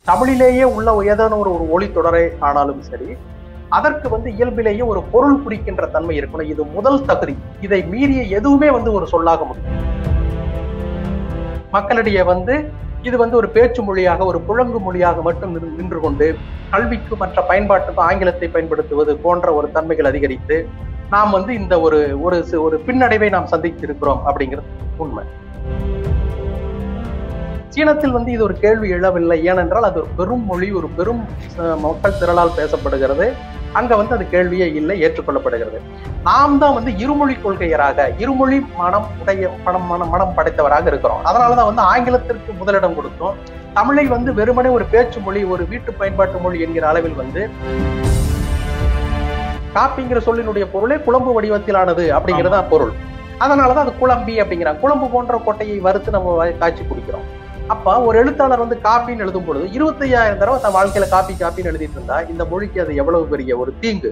தமிழிலேயே உள்ள ஏதேனும் ஒரு ஒரு ஒளி தொடரை ஆனாலும் சரி அதற்கு வந்து இயல்பிலேயே ஒரு பொருள் குறிக்கின்ற தன்மை இருக்கணும் இது முதல் தகுதி இதை மீறிய எதுவுமே வந்து ஒரு சொல்லாக முடியும் மக்களிடையே வந்து இது வந்து ஒரு பேச்சு மொழியாக ஒரு புழங்கு மொழியாக மட்டும் நின்று- நின்று கொண்டு கல்விக்கு மற்ற பயன்பாட்டுக்கு ஆங்கிலத்தை பயன்படுத்துவது போன்ற ஒரு தன்மைகள் அதிகரித்து நாம் வந்து இந்த ஒரு ஒரு சி- ஒரு பின்னடைவை நாம் சந்தித்து இருக்கிறோம் அப்படிங்கிறது உண்மை சீனத்தில் வந்து இது ஒரு கேள்வி எழவில்லை ஏனென்றால் அது ஒரு பெரும் மொழி ஒரு பெரும் அஹ், மக்கள் திரளால் பேசப்படுகிறது அங்க வந்து அது கேள்வியே இல்லை ஏற்றுக்கொள்ளப்படுகிறது நாம் தான் வந்து இருமொழி கொள்கையராக இருமொழி மனம் உடைய மனம் மனம் மனம் படைத்தவராக இருக்கிறோம் அதனாலதான் வந்து ஆங்கிலத்திற்கு முதலிடம் கொடுத்தோம் தமிழை வந்து வெறுமனே ஒரு பேச்சு மொழி ஒரு வீட்டு பயன்பாட்டு மொழி என்கிற அளவில் வந்து காப்பிங்கிற சொல்லினுடைய பொருளே குழம்பு வடிவத்திலானது அப்படிங்கிறதா பொருள் அதனாலதான் அது குழம்பி அப்படிங்கிறாங்க குழம்பு போன்ற கொட்டையை வறுத்து நம்ம வா- காய்ச்சி குடிக்கிறோம் அப்ப ஒரு எழுத்தாளர் வந்து காப்பின்னு எழுதும் பொழுது இருபத்தையாயிரம் தடவை தன் வாழ்க்கையில காப்பி காப்பின்னு எழுதிட்டு இருந்தா இந்த மொழிக்கு அது எவ்வளவு பெரிய ஒரு தீங்கு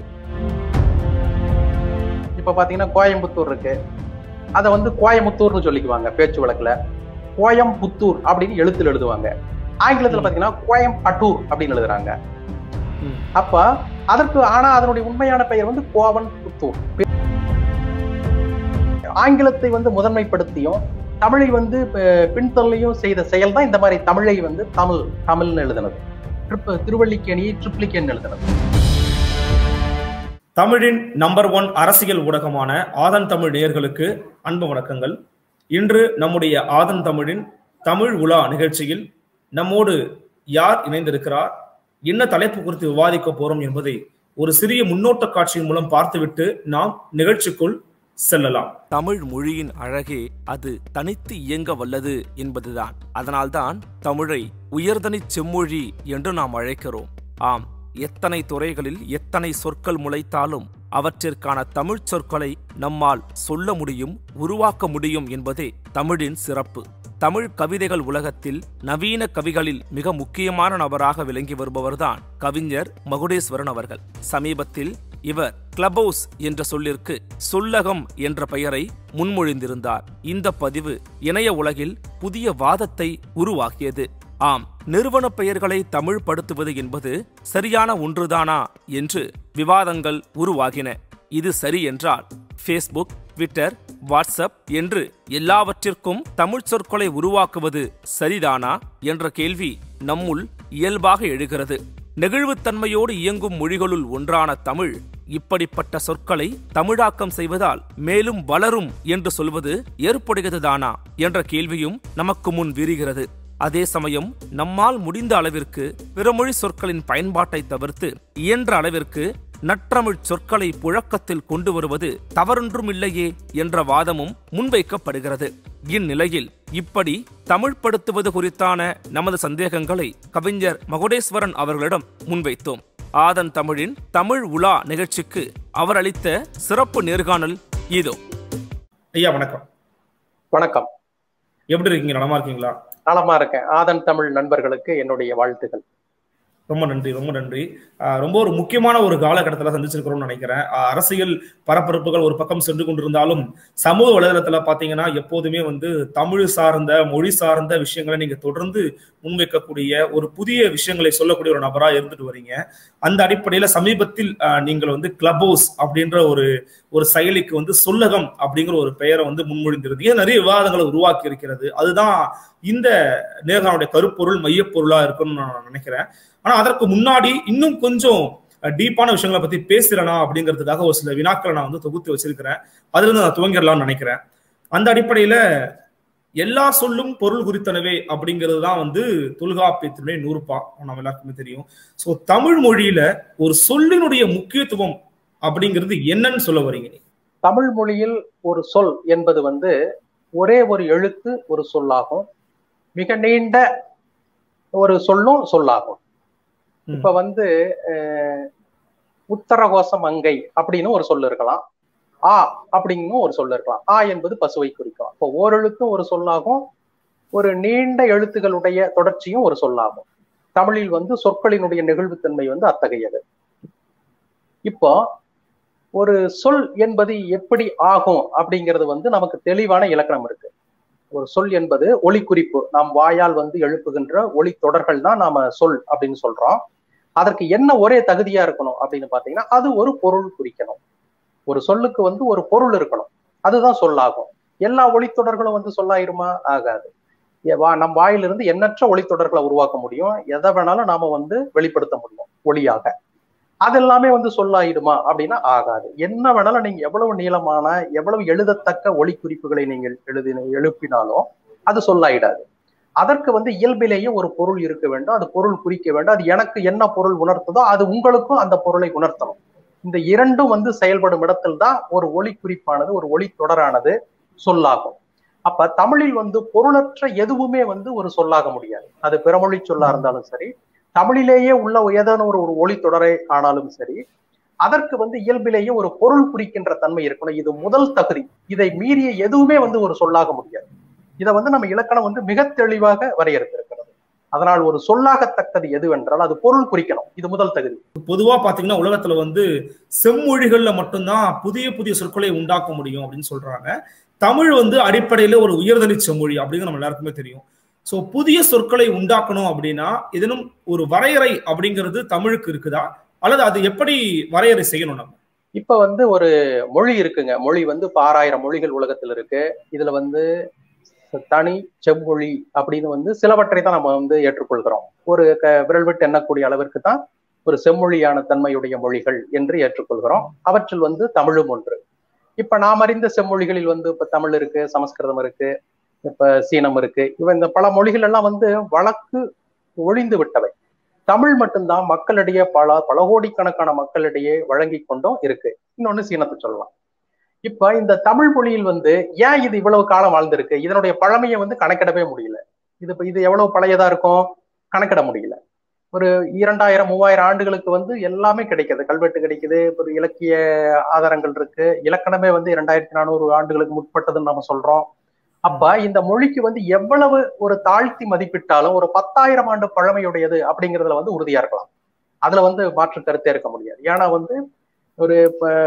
இப்ப பாத்தீங்கன்னா கோயம்புத்தூர் இருக்கு அதை வந்து கோயமுத்தூர்னு சொல்லிக்குவாங்க பேச்சு வழக்குல கோயம்புத்தூர் அப்படின்னு எழுத்துல எழுதுவாங்க ஆங்கிலத்துல பாத்தீங்கன்னா கோயம்பட்டூர் அப்படின்னு எழுதுறாங்க ம். அப்ப அதற்கு ஆனா அதனுடைய உண்மையான பெயர் வந்து கோவன் புத்தூர் ஆங்கிலத்தை வந்து முதன்மைப்படுத்தியும் தமிழை வந்து ப- பின்தள்ளியும் செய்த செயல் தான் இந்த மாதிரி தமிழை வந்து தமிழ் தமிழ்னு எழுதுனது ட்ரிப் திருவள்ளிக்கேணியை ட்ரிப்ளிகேன் எழுதுனது தமிழின் நம்பர் ஒன் அரசியல் ஊடகமான ஆதன் தமிழ் நேயர்களுக்கு அன்பு வணக்கங்கள் இன்று நம்முடைய ஆதன் தமிழின் தமிழ் உலா நிகழ்ச்சியில் நம்மோடு யார் இணைந்திருக்கிறார் என்ன தலைப்பு குறித்து விவாதிக்க போறோம் என்பதை ஒரு சிறிய முன்னோட்ட காட்சியின் மூலம் பார்த்துவிட்டு நாம் நிகழ்ச்சிக்குள் செல்லலாம் தமிழ் மொழியின் அழகே அது தனித்து இயங்க வல்லது என்பதுதான் அதனால்தான் தமிழை உயர்தனிச் செம்மொழி என்று நாம் அழைக்கிறோம் ஆம் எத்தனை துறைகளில் எத்தனை சொற்கள் முளைத்தாலும் அவற்றிற்கான தமிழ்ச் சொற்களை நம்மால் சொல்ல முடியும் உருவாக்க முடியும் என்பதே தமிழின் சிறப்பு தமிழ் கவிதைகள் உலகத்தில் நவீன கவிகளில் மிக முக்கியமான நபராக விளங்கி வருபவர்தான் கவிஞர் மகுடேஸ்வரன் அவர்கள் சமீபத்தில் இவர் கிளப் ஹவுஸ் என்ற சொல்லிற்கு சொல்லகம் என்ற பெயரை முன்மொழிந்திருந்தார் இந்த பதிவு இணைய உலகில் புதிய வாதத்தை உருவாக்கியது ஆம் நிறுவன பெயர்களை தமிழ் படுத்துவது என்பது சரியான ஒன்றுதானா என்று விவாதங்கள் உருவாகின இது சரி என்றால் ஃபேஸ்புக் ட்விட்டர் வாட்ஸ்அப் என்று எல்லாவற்றிற்கும் தமிழ் சொற்களை உருவாக்குவது சரிதானா என்ற கேள்வி நம்முள் இயல்பாக எழுகிறது நெகிழ்வுத்தன்மையோடு இயங்கும் மொழிகளுள் ஒன்றான தமிழ் இப்படிப்பட்ட சொற்களை தமிழாக்கம் செய்வதால் மேலும் வளரும் என்று சொல்வது ஏற்புடையதுதானா என்ற கேள்வியும் நமக்கு முன் விரிகிறது அதே சமயம் நம்மால் முடிந்த அளவிற்கு பிறமொழி சொற்களின் பயன்பாட்டை தவிர்த்து இயன்ற அளவிற்கு நற்றமிழ் சொற்களை புழக்கத்தில் கொண்டு வருவது தவறொன்றுமில்லையே என்ற வாதமும் முன்வைக்கப்படுகிறது இந்நிலையில் இப்படி தமிழ்படுத்துவது குறித்தான நமது சந்தேகங்களை கவிஞர் மகுடேஸ்வரன் அவர்களிடம் முன்வைத்தோம் ஆதன் தமிழின் தமிழ் உலா நிகழ்ச்சிக்கு அவர் அளித்த சிறப்பு நேர்காணல் இதோ ஐயா வணக்கம் வணக்கம் எப்படி இருக்கீங்க நலமா இருக்கீங்களா நலமா இருக்கேன் ஆதன் தமிழ் நண்பர்களுக்கு என்னுடைய வாழ்த்துகள் ரொம்ப நன்றி ரொம்ப நன்றி ஆஹ் ரொம்ப ஒரு முக்கியமான ஒரு காலகட்டத்தில் சந்திச்சிருக்கிறோம்னு நினைக்கிறேன் ஆஹ் அரசியல் பரபரப்புகள் ஒரு பக்கம் சென்று கொண்டிருந்தாலும் சமூக வலைதளத்துல பாத்தீங்கன்னா எப்போதுமே வந்து தமிழ் சார்ந்த மொழி சார்ந்த விஷயங்களை நீங்க தொடர்ந்து முன்வைக்கக்கூடிய ஒரு புதிய விஷயங்களை சொல்லக்கூடிய ஒரு நபரா இருந்துட்டு வரீங்க அந்த அடிப்படையில சமீபத்தில் ஆஹ் நீங்கள் வந்து கிளப் ஹவுஸ் அப்படின்ற ஒரு ஒரு செயலிக்கு வந்து சொல்லகம் அப்படிங்கிற ஒரு பெயரை வந்து முன்மொழிந்திருந்தீங்க நிறைய விவாதங்களை உருவாக்கி இருக்கிறது அதுதான் இந்த நேர்காணலுடைய கருப்பொருள் மையப்பொருளா இருக்கும்னு நான் நினைக்கிறேன் ஆனா அதற்கு முன்னாடி இன்னும் கொஞ்சம் டீப்பான விஷயங்களை பத்தி பேசுறேனா அப்படிங்கிறதுக்காக ஒரு சில வினாக்களை நான் வந்து தொகுத்து வச்சிருக்கிறேன் அதுல இருந்து நான் துவங்கிடலாம்னு நினைக்கிறேன் அந்த அடிப்படையில எல்லா சொல்லும் பொருள் குறித்தனவே அப்படிங்கிறது தான் வந்து தொல்காப்பியத்தினுடைய நூறுபா நம்ம எல்லாருக்குமே தெரியும் ஸோ தமிழ் மொழியில ஒரு சொல்லினுடைய முக்கியத்துவம் அப்படிங்கிறது என்னன்னு சொல்ல வரீங்க நீங்க? தமிழ் மொழியில் ஒரு சொல் என்பது வந்து ஒரே ஒரு எழுத்து ஒரு சொல்லாகும் மிக நீண்ட ஒரு சொல்லும் சொல்லாகும் ம். இப்ப வந்து அஹ், உத்தரகோசம் அங்கை அப்படின்னு ஒரு சொல் இருக்கலாம் ஆ அப்படின்னு ஒரு சொல் இருக்கலாம் ஆ என்பது பசுவை குறிக்கும் அப்போ ஓரெழுத்தும் ஒரு சொல்லாகும் ஒரு நீண்ட எழுத்துகளுடைய தொடர்ச்சியும் ஒரு சொல்லாகும் தமிழில் வந்து சொற்களினுடைய நெகிழ்வுத்தன்மை வந்து அத்தகையது இப்போ ஒரு சொல் என்பது எப்படி ஆகும் அப்படிங்கிறது வந்து நமக்கு தெளிவான இலக்கணம் இருக்கு ஒரு சொல் என்பது ஒளி குறிப்பு நாம் வாயால் வந்து எழுப்புகின்ற ஒளி தொடர்கள் தான் நாம சொல் அப்படின்னு சொல்றோம் அதற்கு என்ன ஒரே தகுதியா இருக்கணும் அப்படின்னு பாத்தீங்கன்னா அது ஒரு பொருள் குறிக்கணும் ஒரு சொல்லுக்கு வந்து ஒரு பொருள் இருக்கணும் அதுதான் சொல்லாகும் எல்லா ஒளித்தொடர்களும் வந்து சொல்லாயிருமா ஆகாது வா நம் வாயிலிருந்து எண்ணற்ற ஒளித்தொடர்களை உருவாக்க முடியும் எதை வேணாலும் நாம வந்து வெளிப்படுத்த முடியும் ஒளியாக அது எல்லாமே வந்து சொல்லாயிடுமா அப்படின்னா ஆகாது என்ன வேணாலும் நீங்க எவ்வளவு நீளமான எவ்வளவு எழுதத்தக்க ஒளி குறிப்புகளை நீங்கள் எழுதி எழுப்பினாலும் அது சொல்லாயிடாது அதற்கு வந்து இயல்பிலேயே ஒரு பொருள் இருக்க வேண்டும் அது பொருள் குறிக்க வேண்டும் அது எனக்கு என்ன பொருள் உணர்த்ததோ அது உங்களுக்கும் அந்த பொருளை உணர்த்தணும் இந்த இரண்டும் வந்து செயல்படும் இடத்தில் தான் ஒரு ஒளி குறிப்பானது ஒரு ஒளி தொடரானது சொல்லாகும் அப்ப தமிழில் வந்து பொருளற்ற எதுவுமே வந்து ஒரு சொல்லாக முடியாது அது பிறமொழி சொல்லா இருந்தாலும் சரி தமிழிலேயே உள்ள ஏதேனும் ஒரு ஒரு ஒளி தொடரை ஆனாலும் சரி அதற்கு வந்து இயல்பிலேயே ஒரு பொருள் குறிக்கின்ற தன்மை இருக்கணும் இது முதல் தகுதி இதை மீறிய எதுவுமே வந்து ஒரு சொல்லாக முடியாது இதை வந்து நம்ம இலக்கணம் வந்து மிக தெளிவாக வரையறுத்திருக்கிறது அதனால் ஒரு சொல்லாகத்தக்கது எதுவென்றால் அது பொருள் குறிக்கணும் இது முதல் தகுதி பொதுவா பாத்தீங்கன்னா உலகத்துல வந்து செம்மொழிகள்ல மட்டும்தான் புதிய புதிய சொற்களை உண்டாக்க முடியும் அப்படின்னு சொல்றாங்க தமிழ் வந்து அடிப்படையில ஒரு உயர்தலி செம்மொழி அப்படின்னு நம்ம எல்லாருக்குமே தெரியும் சோ புதிய சொற்களை உண்டாக்கணும் அப்படின்னா இதனும் ஒரு வரையறை அப்படிங்கிறது தமிழுக்கு இருக்குதா அல்லது அது எப்படி வரையறை செய்யணும் நம்ம இப்ப வந்து ஒரு மொழி இருக்குங்க மொழி வந்து ஆறாயிரம் மொழிகள் உலகத்தில் இருக்கு இதுல வந்து தனி செம்மொழி அப்படின்னு வந்து சிலவற்றை தான் நம்ம வந்து ஏற்றுக்கொள்கிறோம் ஒரு க விரல் விட்டு எண்ணக்கூடிய அளவிற்கு தான் ஒரு செம்மொழியான தன்மையுடைய மொழிகள் என்று ஏற்றுக்கொள்கிறோம் அவற்றில் வந்து தமிழும் ஒன்று இப்ப நாம் அறிந்த செம்மொழிகளில் வந்து இப்ப தமிழ் இருக்கு சமஸ்கிருதம் இருக்கு இப்ப சீனம் இருக்கு இவ இந்த பல மொழிகள் எல்லாம் வந்து வழக்கு ஒழிந்து விட்டவை தமிழ் மட்டும்தான் மக்களிடையே பல பல கோடிக்கணக்கான மக்களிடையே வழங்கி கொண்டும் இருக்கு இன்னொன்னு சீனத்தை சொல்லலாம் இப்ப இந்த தமிழ் மொழியில் வந்து ஏன் இது இவ்வளவு காலம் வாழ்ந்திருக்கு இதனுடைய பழமையை வந்து கணக்கிடவே முடியல இது இது எவ்வளவு பழையதா இருக்கும் கணக்கிட முடியல ஒரு இரண்டாயிரம் மூவாயிரம் ஆண்டுகளுக்கு வந்து எல்லாமே கிடைக்குது கல்வெட்டு கிடைக்குது ஒரு இலக்கிய ஆதாரங்கள் இருக்கு இலக்கணமே வந்து இரண்டாயிரத்தி நானூறு ஆண்டுகளுக்கு முற்பட்டதுன்னு நம்ம சொல்றோம் அப்ப இந்த மொழிக்கு வந்து எவ்வளவு ஒரு தாழ்த்தி மதிப்பிட்டாலும் ஒரு பத்தாயிரம் ஆண்டு பழமையுடையது அப்படிங்கிறதுல வந்து உறுதியா இருக்கலாம் அதுல வந்து மாற்று கருத்தே இருக்க முடியாது ஏன்னா வந்து ஒரு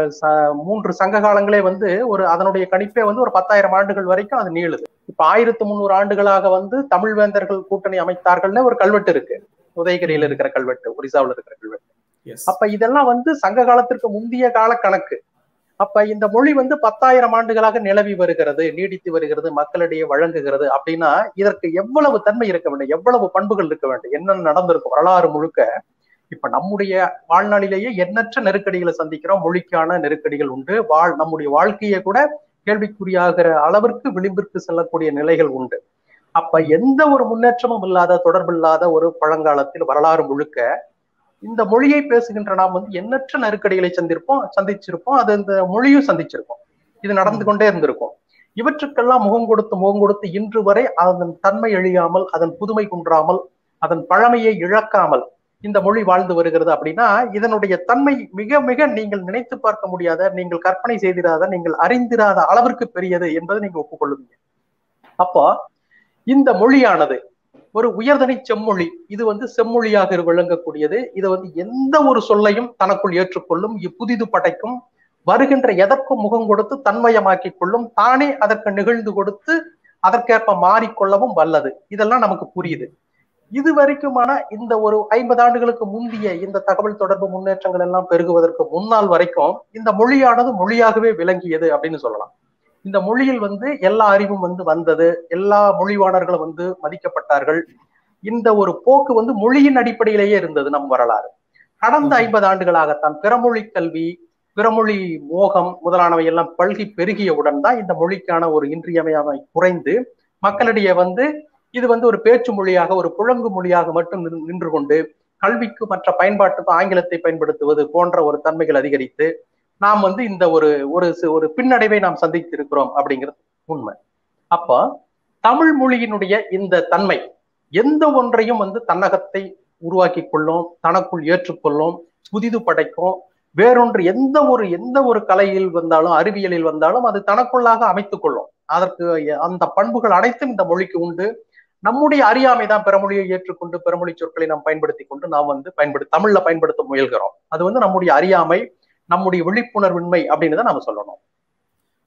மூன்று சங்க காலங்களே வந்து ஒரு அதனுடைய கணிப்பே வந்து ஒரு பத்தாயிரம் ஆண்டுகள் வரைக்கும் அது நீளுது இப்ப ஆயிரத்தி முந்நூறு ஆண்டுகளாக வந்து தமிழ் வேந்தர்கள் கூட்டணி அமைத்தார்கள்னு ஒரு கல்வெட்டு இருக்கு உதயகிரியில இருக்கிற கல்வெட்டு ஒரிசாவில் இருக்கிற கல்வெட்டு அப்ப இதெல்லாம் வந்து சங்க காலத்திற்கு முந்தைய கால கணக்கு அப்ப இந்த மொழி வந்து பத்தாயிரம் ஆண்டுகளாக நிலவி வருகிறது நீடித்து வருகிறது மக்களிடையே வழங்குகிறது அப்படின்னா இதற்கு எவ்வளவு தன்மை இருக்க வேண்டும் எவ்வளவு பண்புகள் இருக்க வேண்டும் என்னென்ன நடந்திருக்கும் வரலாறு முழுக்க இப்ப நம்முடைய வாழ்நாளிலேயே எண்ணற்ற நெருக்கடிகளை சந்திக்கிறோம் மொழிக்கான நெருக்கடிகள் உண்டு வாழ் நம்முடைய வாழ்க்கையை கூட கேள்விக்குறியாகிற அளவிற்கு விளிம்பிற்கு செல்லக்கூடிய நிலைகள் உண்டு அப்ப எந்த ஒரு முன்னேற்றமும் இல்லாத தொடர்பில்லாத ஒரு பழங்காலத்தில் வரலாறு முழுக்க இந்த மொழியை பேசுகின்ற நாம் வந்து எண்ணற்ற நெருக்கடிகளை சந்திருப்போம் சந்திச்சிருப்போம் அது இந்த மொழியும் சந்திச்சிருப்போம் இது நடந்து கொண்டே இருந்திருக்கும் இவற்றுக்கெல்லாம் முகம் கொடுத்து முகம் கொடுத்து இன்று வரை அதன் தன்மை அழியாமல் அதன் புதுமை குன்றாமல் அதன் பழமையை இழக்காமல் இந்த மொழி வாழ்ந்து வருகிறது அப்படின்னா இதனுடைய தன்மை மிக மிக நீங்கள் நினைத்து பார்க்க முடியாத நீங்கள் கற்பனை செய்திராத நீங்கள் அறிந்திராத அளவிற்கு பெரியது என்பதை நீங்க ஒப்புக்கொள்ளுவீங்க அப்போ இந்த மொழியானது ஒரு உயர்தனி செம்மொழி இது வந்து செம்மொழியாக விளங்கக்கூடியது இது வந்து எந்த ஒரு சொல்லையும் தனக்குள் ஏற்றுக்கொள்ளும் புதிது படைக்கும் வருகின்ற எதற்கும் முகம் கொடுத்து தன்மயமாக்கிக் கொள்ளும் தானே அதற்கு நிகழ்ந்து கொடுத்து அதற்கேற்ப மாறிக்கொள்ளவும் வல்லது இதெல்லாம் நமக்கு புரியுது இது வரைக்குமான இந்த ஒரு ஐம்பது ஆண்டுகளுக்கு முந்தைய இந்த தகவல் தொடர்பு முன்னேற்றங்கள் எல்லாம் பெருகுவதற்கு முன்னால் வரைக்கும் இந்த மொழியானது மொழியாகவே விளங்கியது அப்படின்னு சொல்லலாம் இந்த மொழியில் வந்து எல்லா அறிவும் வந்து வந்தது எல்லா மொழிவாணர்களும் வந்து மதிக்கப்பட்டார்கள் இந்த ஒரு போக்கு வந்து மொழியின் அடிப்படையிலேயே இருந்தது நம் வரலாறு கடந்த ஐம்பது ஆண்டுகளாகத்தான் பிறமொழி கல்வி பிறமொழி மோகம் முதலானவை எல்லாம் பல்கி பெருகியவுடன் தான் இந்த மொழிக்கான ஒரு இன்றியமையாமை குறைந்து மக்களிடையே வந்து இது வந்து ஒரு பேச்சு மொழியாக ஒரு புழங்கு மொழியாக மட்டும் நின்று கொண்டு கல்விக்கு மற்ற பயன்பாட்டுக்கும் ஆங்கிலத்தை பயன்படுத்துவது போன்ற ஒரு தன்மைகள் அதிகரித்து நாம் வந்து இந்த ஒரு ஒரு ஒரு பின்னடைவை நாம் சந்தித்து இருக்கிறோம் அப்படிங்கிறது உண்மை அப்போ தமிழ் மொழியினுடைய இந்த தன்மை எந்த ஒன்றையும் வந்து தன்னகத்தை உருவாக்கி கொள்ளும் தனக்குள் ஏற்றுக்கொள்ளும் புதிது படைக்கும் வேறொன்று எந்த ஒரு எந்த ஒரு கலையில் வந்தாலும் அறிவியலில் வந்தாலும் அது தனக்குள்ளாக அமைத்துக் கொள்ளும் அதற்கு அந்த பண்புகள் அனைத்தும் இந்த மொழிக்கு உண்டு நம்முடைய அறியாமை தான் பிறமொழியை ஏற்றுக்கொண்டு பிறமொழி சொற்களை நாம் பயன்படுத்தி கொண்டு நாம் வந்து பயன்படுத்தி தமிழ்ல பயன்படுத்த முயல்கிறோம் அது வந்து நம்முடைய அறியாமை நம்முடைய விழிப்புணர்வின்மை அப்படின்னு தான் நம்ம சொல்லணும்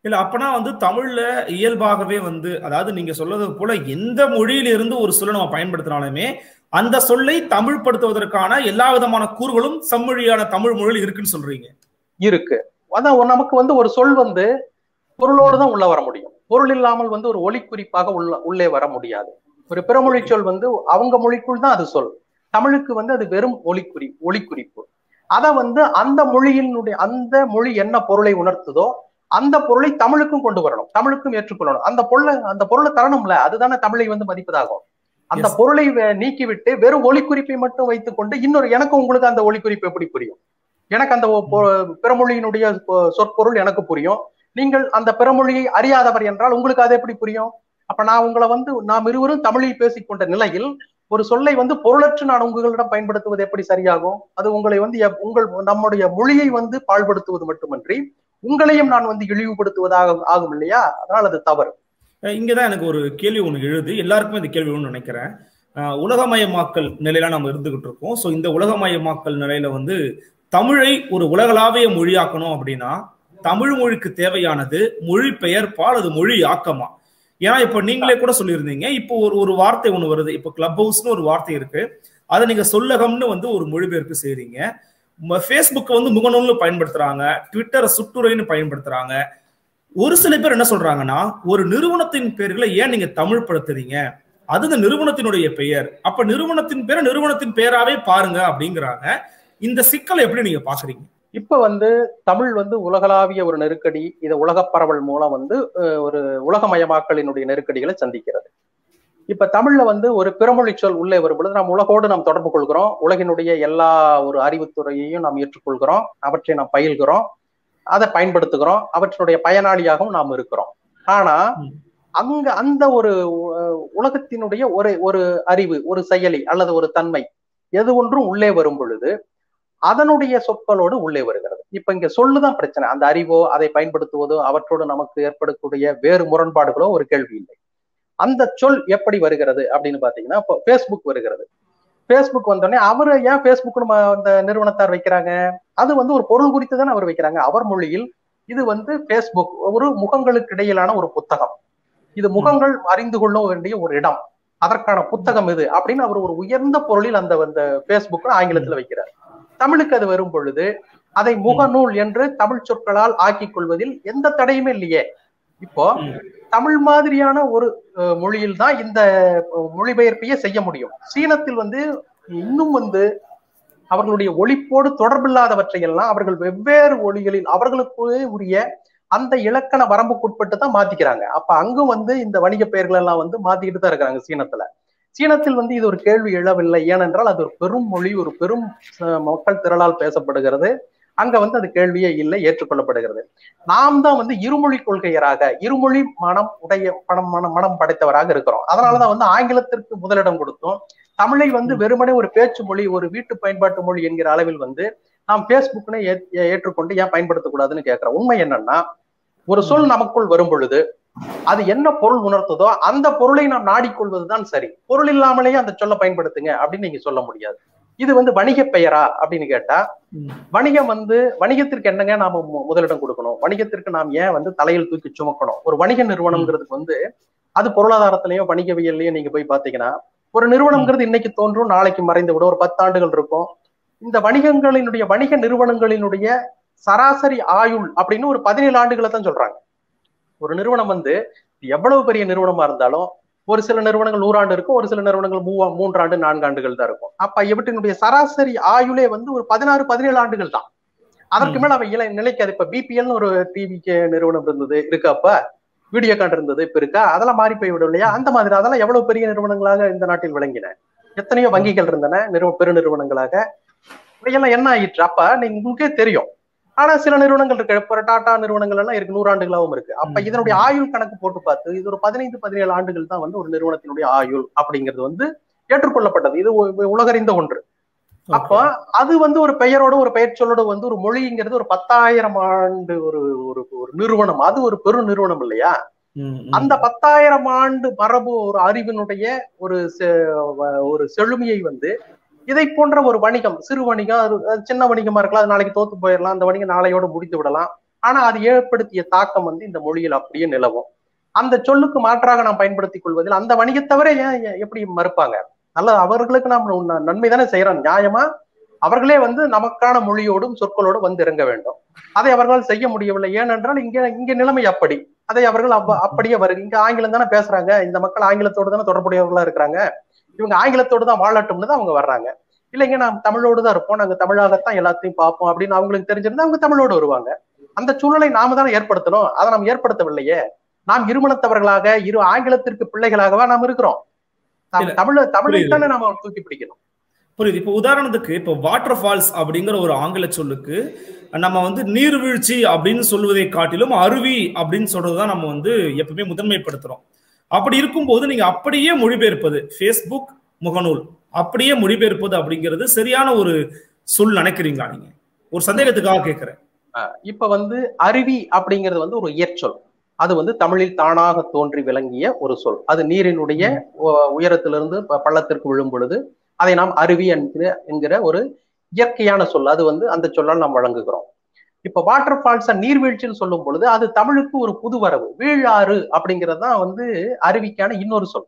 இல்ல அப்பனா வந்து தமிழ்ல இயல்பாகவே வந்து அதாவது நீங்க சொல்றது போல எந்த மொழியில இருந்து ஒரு சொல்லை நம்ம பயன்படுத்தினாலுமே அந்த சொல்லை தமிழ் படுத்துவதற்கான எல்லா விதமான கூறுகளும் செம்மொழியான தமிழ் மொழியில் இருக்குன்னு சொல்றீங்க இருக்கு அதான் ஒரு- நமக்கு வந்து ஒரு சொல் வந்து பொருளோடு தான் உள்ள வர முடியும் பொருள் இல்லாமல் வந்து ஒரு ஒலிக்குறிப்பாக உள்ள உள்ளே வர முடியாது ஒரு பிறமொழி சொல் வந்து அவங்க மொழிக்குள் தான் அது சொல் தமிழுக்கு வந்து அது வெறும் ஒலிக்குறி ஒலிக்குறிப்பு அதை வந்து அந்த மொழியினுடைய அந்த மொழி என்ன பொருளை உணர்த்துதோ அந்த பொருளை தமிழுக்கும் கொண்டு வரணும் தமிழுக்கும் ஏற்றுக்கொள்ளணும் அந்த பொருளை அந்த பொருளை தரணும்ல அதுதானே தமிழை வந்து மதிப்பதாகும் அந்த Yes. பொருளை வே- நீக்கிவிட்டு வெறும் ஒலிக்குறிப்பை மட்டும் வைத்துக்கொண்டு இன்னொரு எனக்கு உங்களுக்கு அந்த ஒலிக்குறிப்பு எப்படி புரியும் எனக்கு அந்த ஒ- பொ- பிறமொழியினுடைய பொ- சொற்பொருள் எனக்கு புரியும் நீங்கள் அந்த பிறமொழியை அறியாதவர் என்றால் உங்களுக்கு அது எப்படி புரியும் அப்ப நான் உங்களை வந்து நாம் இருவரும் தமிழில் பேசிக்கொண்ட நிலையில் ஒரு சொல்லை வந்து பொருளற்று நான் உங்களிடம் பயன்படுத்துவது எப்படி சரியாகும் அது உங்களை வந்து எப்- உங்கள் நம்முடைய மொழியை வந்து பாழ்படுத்துவது மட்டுமன்றி உங்களையும் நான் வந்து இழிவுபடுத்துவதாக ஆகும் இல்லையா அதனால் அது தவறு அஹ் இங்கதான் எனக்கு ஒரு கேள்வி ஒண்ணு எழுது எல்லாருக்குமே இந்த கேள்வி ஒன்று நினைக்கிறேன் அஹ் உலகமயமாக்கல் நிலையில நம்ம இருந்துகிட்டு இருக்கோம் ஸோ இந்த உலகமயமாக்கல் நிலையில வந்து தமிழை ஒரு உலகளாவிய மொழியாக்கணும் அப்படின்னா தமிழ் மொழிக்கு தேவையானது மொழி பெயர்ப்பா அல்லது மொழி ஆக்கமா ஏன்னா இப்ப நீங்களே கூட சொல்லியிருந்தீங்க இப்போ ஒரு ஒரு வார்த்தை ஒண்ணு வருது இப்போ கிளப் ஹவுஸ்னு ஒரு வார்த்தை இருக்கு அதை நீங்க சொல்லகம்னு வந்து ஒரு மொழிபெயர்ப்பு செய்றீங்க ஃபேஸ்புக் வந்து முகநூல்னு பயன்படுத்துறாங்க ட்விட்டரை சுட்டுரைன்னு பயன்படுத்துறாங்க ஒரு சில பேர் என்ன சொல்றாங்கன்னா ஒரு நிறுவனத்தின் பெயர்களை ஏன் நீங்க தமிழ் படுத்துறீங்க அது இந்த நிறுவனத்தினுடைய பெயர் அப்ப நிறுவனத்தின் பேரை நிறுவனத்தின் பெயராவே பாருங்க அப்படிங்கிறாங்க இந்த சிக்கலை எப்படி நீங்க பாக்குறீங்க இப்ப வந்து தமிழ் வந்து உலகளாவிய ஒரு நெருக்கடி இதை உலகப் பரவல் மூலம் வந்து அஹ், ஒரு உலகமயமாக்கலினுடைய நெருக்கடிகளை சந்திக்கிறது இப்ப தமிழ்ல வந்து ஒரு பிறமொழி சொல் உள்ளே வரும் பொழுது நாம் உலகோடு நாம் தொடர்பு கொள்கிறோம் உலகினுடைய எல்லா ஒரு அறிவுத்துறையையும் நாம் ஏற்றுக்கொள்கிறோம் அவற்றை நாம் பயில்கிறோம் அதை பயன்படுத்துகிறோம் அவற்றினுடைய பயனாளியாகவும் நாம் இருக்கிறோம் ஆனா ம். அங்க அந்த ஒரு அஹ், உலகத்தினுடைய ஒரு ஒரு அறிவு ஒரு செயலி அல்லது ஒரு தன்மை எது ஒன்றும் உள்ளே வரும் பொழுது அதனுடைய சொற்களோடு உள்ளே வருகிறது இப்ப இங்க சொல்லுதான் பிரச்சனை அந்த அறிவோ அதை பயன்படுத்துவதோ அவற்றோடு நமக்கு ஏற்படக்கூடிய வேறு முரண்பாடுகளோ ஒரு கேள்வி இல்லை அந்த சொல் எப்படி வருகிறது அப்படின்னு பாத்தீங்கன்னா இப்போ ஃபேஸ்புக் வருகிறது ஃபேஸ்புக் வந்தோடனே அவர் ஏன் ஃபேஸ்புக் நம்ம அந்த நிறுவனத்தார் வைக்கிறாங்க அது வந்து ஒரு பொருள் குறித்து தானே அவர் வைக்கிறாங்க அவர் மொழியில் இது வந்து ஃபேஸ்புக் ஒரு முகங்களுக்கு இடையிலான ஒரு புத்தகம் இது முகங்கள் அறிந்து கொள்ள வேண்டிய ஒரு இடம் அதற்கான புத்தகம் இது அப்படின்னு அவர் ஒரு உயர்ந்த பொருளில் அந்த அந்த ஃபேஸ்புக் ஆங்கிலத்துல வைக்கிறார் தமிழுக்கு அது வரும் பொழுது அதை முகநூல் என்று தமிழ் சொற்களால் ஆக்கிக் கொள்வதில் எந்த தடையுமே இல்லையே இப்போ ம். தமிழ் மாதிரியான ஒரு அஹ், மொழியில் தான் இந்த அஹ், மொழிபெயர்ப்பையே செய்ய முடியும் சீனத்தில் வந்து இன்னும் வந்து அவர்களுடைய ஒழிப்போடு தொடர்பில்லாதவற்றை எல்லாம் அவர்கள் வெவ்வேறு ஒளிகளில் அவர்களுக்குள்ளே உரிய அந்த இலக்கண வரம்புக்குட்பட்டு தான் மாத்திக்கிறாங்க அப்ப அங்கும் வந்து இந்த வணிக பெயர்கள் எல்லாம் வந்து மாத்திக்கிட்டு தான் இருக்கிறாங்க சீனத்துல சீனத்தில் வந்து இது ஒரு கேள்வி எழவில்லை ஏனென்றால் அது ஒரு பெரும் மொழி ஒரு பெரும் அஹ், மக்கள் திரளால் பேசப்படுகிறது அங்க வந்து அது கேள்வியே இல்லை ஏற்றுக்கொள்ளப்படுகிறது நாம் தான் வந்து இருமொழி கொள்கையராக இருமொழி மனம் உடைய பணம் மனம் மனம் படைத்தவராக இருக்கிறோம் அதனாலதான் வந்து ஆங்கிலத்திற்கு முதலிடம் கொடுத்தோம் தமிழை வந்து வெறுமனே ஒரு பேச்சு மொழி ஒரு வீட்டு பயன்பாட்டு மொழி என்கிற அளவில் வந்து நாம் பேஸ்புக்னே ஏற்றுக்கொண்டு ஏன் பயன்படுத்தக்கூடாதுன்னு கேட்கிறோம் உண்மை என்னன்னா ஒரு சொல் நமக்குள் வரும் பொழுது அது என்ன பொருள் உணர்த்துதோ அந்த பொருளை நாம் நாடிக்கொள்வதுதான் சரி பொருள் இல்லாமலேயே அந்த சொல்ல பயன்படுத்துங்க அப்படின்னு நீங்க சொல்ல முடியாது இது வந்து வணிக பெயரா அப்படின்னு கேட்டா ம். வணிகம் வந்து வணிகத்திற்கு என்னங்க நாம மு- முதலிடம் கொடுக்கணும் வணிகத்திற்கு நாம் ஏன் வந்து தலையில் தூக்கி சுமக்கணும் ஒரு வணிக நிறுவனம்ங்கிறதுக்கு வந்து அது பொருளாதாரத்திலயும் வணிகவியல்லையும் நீங்க போய் பாத்தீங்கன்னா ஒரு நிறுவனம்ங்கிறது இன்னைக்கு தோன்றும் நாளைக்கு மறைந்து விடும் ஒரு பத்தாண்டுகள் இருக்கும் இந்த வணிகங்களினுடைய வணிக நிறுவனங்களினுடைய சராசரி ஆயுள் அப்படின்னு ஒரு பதினேழு ஆண்டுகளை தான் சொல்றாங்க ஒரு நிறுவனம் வந்து எவ்வளவு பெரிய நிறுவனமா இருந்தாலும் ஒரு சில நிறுவனங்கள் நூறாண்டு இருக்கும் ஒரு சில நிறுவனங்கள் மூவா மூன்றாண்டு நான்காண்டுகள் தான் இருக்கும் அப்ப இவற்றினுடைய சராசரி ஆயுளே வந்து ஒரு பதினாறு பதினேழு ஆண்டுகள் தான் அதற்கு மேல அவன் இளை நிலைக்காது இப்ப பிபிஎல்னு ஒரு டிவி நிறுவனம் இருந்தது இருக்கு அப்ப வீடியோகான் இருந்தது இப்ப இருக்கா அதெல்லாம் மாறி போய் விடும் இல்லையா அந்த மாதிரி அதெல்லாம் எவ்வளவு பெரிய நிறுவனங்களாக இந்த நாட்டில் விளங்கின எத்தனையோ வங்கிகள் இருந்தன நிறுவ பெரு நிறுவனங்களாக இவையெல்லாம் என்ன ஆயிற்று அப்ப நீங்க உங்களுக்கே தெரியும் ஆனா சில நிறுவனங்கள் இருக்கு இப்ப டாடா நிறுவனங்கள் எல்லாம் இருக்கு நூறாண்டுகளாகவும் இருக்கு அப்ப ம். இதனுடைய ஆயுள் கணக்கு போட்டு பார்த்து இது ஒரு பதினைந்து பதினேழு ஆண்டுகள் தான் வந்து ஒரு நிறுவனத்தினுடைய ஆயுள் அப்படிங்கிறது வந்து ஏற்றுக்கொள்ளப்பட்டது இது உ- உலகறிந்த ஒன்று அப்போ அது வந்து ஒரு பெயரோட ஒரு பெயர் சொல்லோட வந்து ஒரு மொழிங்கிறது ஒரு பத்தாயிரம் ஆண்டு ஒரு ஒரு ஒரு நிறுவனம் அது ஒரு பெரு நிறுவனம் இல்லையா ம், ம். அந்த பத்தாயிரம் ஆண்டு மரபு ஒரு அறிவினுடைய ஒரு செ- வ- ஒரு செழுமையை வந்து இதை போன்ற ஒரு வணிகம் சிறு வணிகம் அது அது சின்ன வணிகமா இருக்கலாம் அது நாளைக்கு தோத்து போயிடலாம் அந்த வணிகம் நாளையோட முடித்து விடலாம் ஆனா அது ஏற்படுத்திய தாக்கம் வந்து இந்த மொழியில் அப்படியே நிலவும் அந்த சொல்லுக்கு மாற்றாக நாம் பயன்படுத்திக் கொள்வதில் அந்த வணிகத்தவரை ஏன் ஏன் எப்படி மறுப்பாங்க நல்ல அவர்களுக்கு நாம் ந- நன்மை தானே செய்யறோம் நியாயமா அவர்களே வந்து நமக்கான மொழியோடும் சொற்களோடும் வந்து இறங்க வேண்டும் அதை அவர்களால் செய்ய முடியவில்லை ஏனென்றால் இங்க இங்க நிலைமை அப்படி அதை அவர்கள் அப்ப- அப்படியே வருது இங்க ஆங்கிலம் தானே பேசுறாங்க இந்த மக்கள் ஆங்கிலத்தோடு தானே தொடர்புடையவர்களா இருக்கிறாங்க இவங்க ஆங்கிலத்தோடு தான் வாழட்டும்னு தான் அவங்க வர்றாங்க இல்லைங்க நாம் தமிழோடு தான் இருப்போம் நாங்க தமிழாகத்தான் எல்லாத்தையும் பார்ப்போம் அப்படின்னு அவங்களுக்கு தெரிஞ்சிருந்தா அவங்க தமிழோடு வருவாங்க அந்த சூழலை நாம தானே ஏற்படுத்தணும் அதை நாம் ஏற்படுத்தவில்லையே நாம் இருமணத்தவர்களாக இரு ஆங்கிலத்திற்கு பிள்ளைகளாகவா நாம் இருக்கிறோம் நாம் இல்ல, தமிழ் தமிழை புரியுது. தானே நாம தூக்கி பிடிக்கணும் புரியுது இப்போ உதாரணத்துக்கு இப்போ வாட்டர் ஃபால்ஸ் அப்படிங்கிற ஒரு ஆங்கில சொல்லுக்கு நம்ம வந்து நீர்வீழ்ச்சி அப்படின்னு சொல்வதை காட்டிலும் அருவி அப்படின்னு சொல்றதுதான் நம்ம வந்து எப்பவுமே முதன்மைப்படுத்துறோம் அப்படி இருக்கும்போது நீங்க அப்படியே மொழிபெயர்ப்பது ஃபேஸ்புக் முகநூல் அப்படியே மொழிபெயர்ப்பது அப்படிங்கிறது சரியான ஒரு சொல் நினைக்கிறீங்களா நீங்க ஒரு சந்தேகத்துக்காக கேட்கிறேன் இப்ப வந்து அருவி அப்படிங்கிறது வந்து ஒரு இயற்சொல் அது வந்து தமிழில் தானாக தோன்றி விளங்கிய ஒரு சொல் அது நீரினுடைய உ- உயரத்திலிருந்து ப- பள்ளத்திற்கு விழும் பொழுது அதை நாம் அருவி என்கிற என்கிற ஒரு இயற்கையான சொல் அது வந்து அந்த சொல்லால் நாம் வழங்குகிறோம் இப்ப வாட்டர் ஃபால்ஸ் நீர்வீழ்ச்சின்னு சொல்லும் பொழுது அது தமிழுக்கு ஒரு புது வரவு வீழாறு அப்படிங்கிறது தான் வந்து அருவிக்கான இன்னொரு சொல்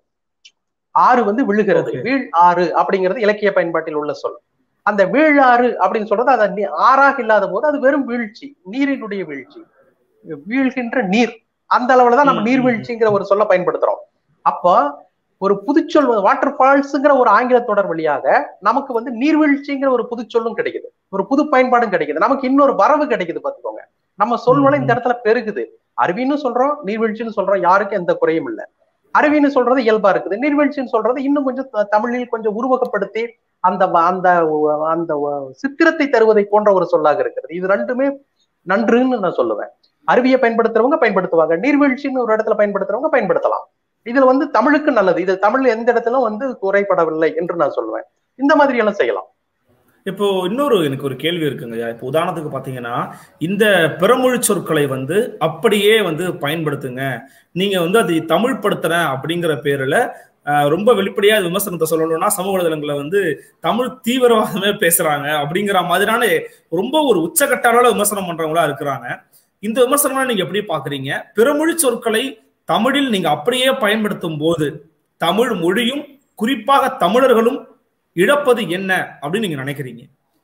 ஆறு வந்து விழுகிறது Okay. வீழ் ஆறு அப்படிங்கிறது இலக்கிய பயன்பாட்டில் உள்ள சொல் அந்த வீழாறு அப்படின்னு சொல்றது அது நீ- ஆறாக இல்லாத போது அது வெறும் வீழ்ச்சி நீரினுடைய வீழ்ச்சி வீழ்கின்ற நீர் அந்த அளவுல தான் நம்ம ம், ம். நீர்வீழ்ச்சிங்கிற ஒரு சொல்ல பயன்படுத்துறோம் அப்போ ஒரு புதுச்சொல் வாட்டர் ஃபால்ஸ்ங்கிற ஒரு ஆங்கில தொடர் வழியாக நமக்கு வந்து நீர்வீழ்ச்சிங்கிற ஒரு புதுச்சொல்லும் கிடைக்குது ஒரு புது பயன்பாடும் கிடைக்குது நமக்கு இன்னொரு வரவு கிடைக்குது பாத்துக்கோங்க நம்ம சொல்வளை இந்த இடத்துல பெருகுது அருவின்னு சொல்றோம் நீர்வீழ்ச்சின்னு சொல்றோம் யாருக்கும் எந்த குறையும் இல்லை அருவின்னு சொல்றது இயல்பா இருக்குது நீர்வீழ்ச்சின்னு சொல்றது இன்னும் கொஞ்சம் த- தமிழில் கொஞ்சம் உருவகப்படுத்தி அந்த வ- அந்த வ- அந்த வ- சித்திரத்தை தருவதை போன்ற ஒரு சொல்லாக இருக்கிறது இது ரெண்டுமே நன்றுன்னு நான் சொல்லுவேன் அருவியை பயன்படுத்துறவங்க பயன்படுத்துவாங்க நீர்வீழ்ச்சின்னு ஒரு இடத்துல பயன்படுத்துறவங்க பயன்படுத்தலாம் இதுல வந்து தமிழுக்கு நல்லது இது தமிழ் எந்த இடத்திலும் வந்து குறைபடவில்லை என்று நான் சொல்லுவேன் இந்த மாதிரி எல்லாம் செய்யலாம் இப்போ இன்னொரு எனக்கு ஒரு கேள்வி இருக்குங்கய்யா இப்போ உதாரணத்துக்கு பாத்தீங்கன்னா இந்த பிறமொழி சொற்களை வந்து அப்படியே வந்து பயன்படுத்துங்க நீங்க வந்து அதை தமிழ் படுத்துறேன் அப்படிங்கிற பேர்ல ஆஹ், ரொம்ப வெளிப்படையா விமர்சனத்தை சொல்லணும்னா சமூக வலைதளங்களை வந்து தமிழ் தீவிரவாதமே பேசுறாங்க அப்படிங்கிற மாதிரியான ரொம்ப ஒரு உச்சகட்டால விமர்சனம் பண்றவங்களா இருக்கிறாங்க இந்த விமர்சனம் நீங்க எப்படி பாக்குறீங்க பிறமொழி சொற்களை தமிழில் நீங்க அப்படியே பயன்படுத்தும் போது தமிழ் மொழியும் குறிப்பாக தமிழர்களும் இழப்பது என்ன அப்படின்னு நீங்க நினைக்கிறீங்க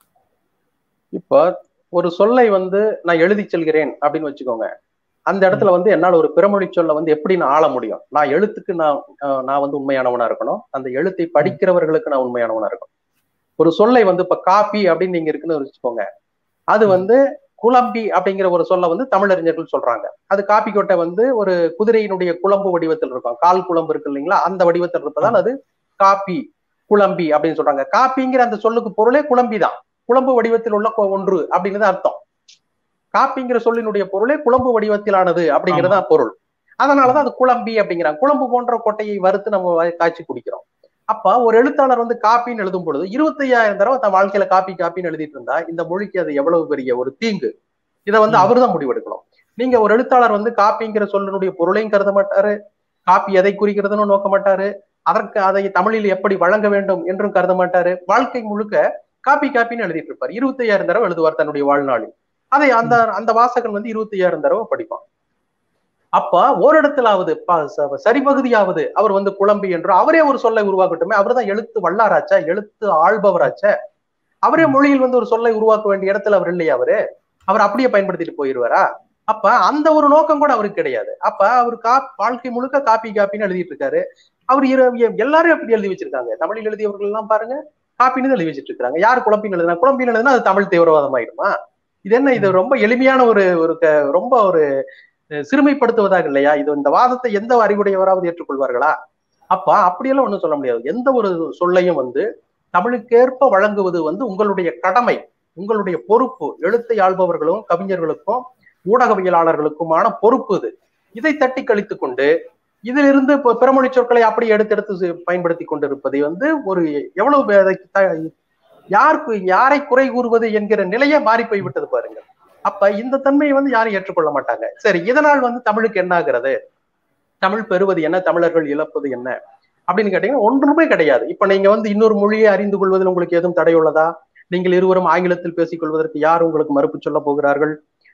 இப்போ ஒரு சொல்லை வந்து நான் எழுதி செல்கிறேன் அப்படின்னு வச்சுக்கோங்க அந்த இடத்துல வந்து என்னால் ஒரு பிறமொழி சொல்ல வந்து எப்படி நான் ஆள முடியும் நான் எழுத்துக்கு நான் அஹ், நான் வந்து உண்மையானவனா இருக்கணும் அந்த எழுத்தை படிக்கிறவர்களுக்கு நான் உண்மையானவனா இருக்கணும் ஒரு சொல்லை வந்து இப்ப காப்பி அப்படின்னு நீங்க இருக்குன்னு வச்சுக்கோங்க அது வந்து குழம்பி அப்படிங்கிற ஒரு சொல்ல வந்து தமிழறிஞர்கள் சொல்றாங்க அது காப்பி கொட்டை வந்து ஒரு குதிரையினுடைய குழம்பு வடிவத்தில் இருக்கும் கால் குழம்பு இருக்கு இல்லைங்களா அந்த வடிவத்தில் இருப்பதால் அது காப்பி குழம்பி அப்படின்னு சொல்றாங்க காப்பிங்கிற அந்த சொல்லுக்கு பொருளே குழம்பி தான் குழம்பு வடிவத்தில் உள்ள கொ- ஒன்று அப்படிங்கிறது அர்த்தம் காப்பிங்கிற சொல்லினுடைய பொருளே குழம்பு வடிவத்திலானது அப்படிங்கிறது தான் பொருள் அதனாலதான் அது குழம்பி அப்படிங்கிறாங்க குழம்பு போன்ற கொட்டையை வறுத்து நம்ம வ- காய்ச்சி குடிக்கிறோம் அப்ப ஒரு எழுத்தாளர் வந்து காப்பின்னு எழுதும் பொழுது இருபத்தையாயிரம் தடவை தன் வாழ்க்கையில காப்பி காப்பின்னு எழுதிட்டு இருந்தா இந்த மொழிக்கு அது எவ்வளவு பெரிய ஒரு தீங்கு இதை வந்து ம். அவர்தான் முடிவெடுக்கணும் நீங்க ஒரு எழுத்தாளர் வந்து காப்பிங்கிற சொல்லினுடைய பொருளையும் கருத மாட்டாரு காப்பி எதை குறிக்கிறதுன்னு நோக்க மாட்டாரு அதற்கு அதை தமிழில் எப்படி வழங்க வேண்டும் என்றும் கருத மாட்டாரு வாழ்க்கை முழுக்க காப்பி காப்பின்னு எழுதிட்டு இருப்பார் இருபத்தையாயிரம் தடவை எழுதுவார் தன்னுடைய வாழ்நாளில் அதை அந்த அந்த வாசகன் வந்து இருபத்தையாயிரம் தடவை படிப்பான் அப்ப ஓரிடத்திலாவது ப- ச- சரிபகுதியாவது அவர் வந்து குழம்பி என்று அவரே ஒரு சொல்லை உருவாக்கட்டுமே அவர்தான் எழுத்து வல்லாராச்சா எழுத்து ஆள்பவராச்சா அவரே மொழியில் வந்து ஒரு சொல்லை உருவாக்க வேண்டிய இடத்துல அவர் இல்லையா அவரு அவர் அப்படியே பயன்படுத்திட்டு போயிருவாரா அப்ப அந்த ஒரு நோக்கம் கூட அவருக்கு கிடையாது அப்ப அவர் கா வாழ்க்கை முழுக்க காப்பி காப்பின்னு எழுதிட்டு இருக்காரு அவர் இரு- எ- எல்லாரும் எப்படி எழுதி வச்சிருக்காங்க தமிழில் எழுதியவர்கள் எல்லாம் பாருங்க காப்பின்னு தான் எழுதி வச்சிட்டு இருக்காங்க யார் குழப்பின்னு எழுதுனா குழம்பின்னு எழுதுனா அது தமிழ் தீவிரவாதம் ஆயிடுமா இது என்ன இது ரொம்ப எளிமையான ஒரு ஒரு க- ரொம்ப ஒரு அஹ், சிறுமைப்படுத்துவதாக இல்லையா இது இந்த வாதத்தை எந்த அறிவுடையவராவது ஏற்றுக்கொள்வார்களா அப்ப அப்படியெல்லாம் ஒண்ணும் சொல்ல முடியாது எந்த ஒரு சொல்லையும் வந்து தமிழுக்கேற்ப வழங்குவது வந்து உங்களுடைய கடமை உங்களுடைய பொறுப்பு எழுத்தை ஆள்பவர்களும் கவிஞர்களுக்கும் ஊடகவியலாளர்களுக்குமான பொறுப்பு இது இதை தட்டி கழித்துக் கொண்டு இதிலிருந்து இப்போ பிறமொழி சொற்களை அப்படி எடுத்து எடுத்து சி- பயன்படுத்தி கொண்டிருப்பது வந்து ஒரு எவ்வளவு பே- அதை த- யாருக்கு யாரை குறை கூறுவது என்கிற நிலையே மாறி போய் விட்டது பாருங்க அப்ப இந்த தன்மையை வந்து யாரும் ஏற்றுக்கொள்ள மாட்டாங்க சரி இதனால் வந்து தமிழுக்கு என்ன ஆகிறது தமிழ் பெறுவது என்ன தமிழர்கள் இழப்பது என்ன அப்படின்னு கேட்டீங்கன்னா ஒன்றுமே கிடையாது இப்ப நீங்க வந்து இன்னொரு மொழியை அறிந்து கொள்வதில் உங்களுக்கு எதுவும் தடை உள்ளதா நீங்கள் இருவரும் ஆங்கிலத்தில் பேசிக் கொள்வதற்கு யார் உங்களுக்கு மறுப்பு சொல்ல போகிறார்கள்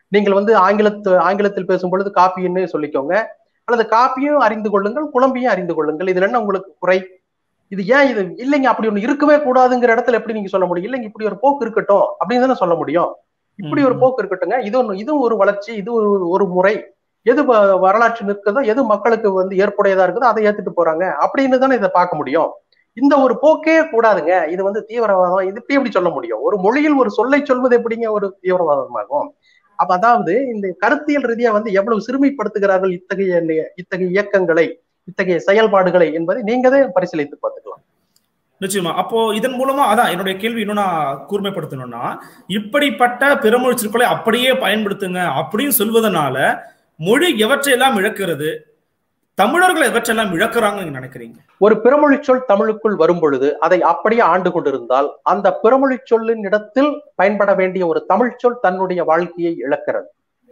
நீங்கள் வந்து ஆங்கிலத்து ஆங்கிலத்தில் பேசும் பொழுது காப்பின்னு சொல்லிக்கோங்க அல்லது காப்பியும் அறிந்து கொள்ளுங்கள் குழம்பியும் அறிந்து கொள்ளுங்கள் இதுல என்ன உங்களுக்கு குறை இது ஏன் இது இல்லைங்க அப்படி ஒண்ணு இருக்கவே கூடாதுங்கிற இடத்துல எப்படி நீங்க சொல்ல முடியும் இல்லைங்க இப்படி ஒரு போக்கு இருக்கட்டும் அப்படின்னு தானே சொல்ல முடியும் இப்படி ஒரு போக்கு இருக்கட்டுங்க இது ஒண்ணு இது ஒரு வளர்ச்சி இது ஒரு ஒரு முறை எது வ- வரலாற்று நிற்கிறதோ எது மக்களுக்கு வந்து ஏற்புடையதா இருக்குதோ அதை ஏத்துட்டு போறாங்க அப்படின்னு தானே இதை பார்க்க முடியும் இந்த ஒரு போக்கே கூடாதுங்க இது வந்து தீவிரவாதம் இது இப்படி எப்படி சொல்ல முடியும் ஒரு மொழியில் ஒரு சொல்லை சொல்வது எப்படிங்க ஒரு தீவிரவாதமாகும் அப்ப அதாவது இந்த கருத்தியல் ரீதியா வந்து எவ்வளவு சிறுமைப்படுத்துகிறார்கள் இத்தகைய நி- இத்தகைய இயக்கங்களை இத்தகைய செயல்பாடுகளை என்பதை நீங்களே பரிசீலித்து பார்த்துக்கலாம் நிச்சயமா அப்போ இதன் மூலமா அதான் என்னுடைய கேள்வி இன்னும் நான் கூர்மைப்படுத்தணும்னா இப்படிப்பட்ட பிறமொழி சொற்களை அப்படியே பயன்படுத்துங்க அப்படின்னு சொல்வதனால மொழி எவற்றையெல்லாம் இழக்கிறது தமிழர்கள் எவற்றையெல்லாம் இழக்கிறாங்கன்னு நீங்க நினைக்கிறீங்க ஒரு பிறமொழி சொல் தமிழுக்குள் வரும் பொழுது அதை அப்படியே ஆண்டு கொண்டிருந்தால் அந்த பிறமொழி சொல்லின் இடத்தில் பயன்பட வேண்டிய ஒரு தமிழ் சொல் தன்னுடைய வாழ்க்கையை இழக்கிறது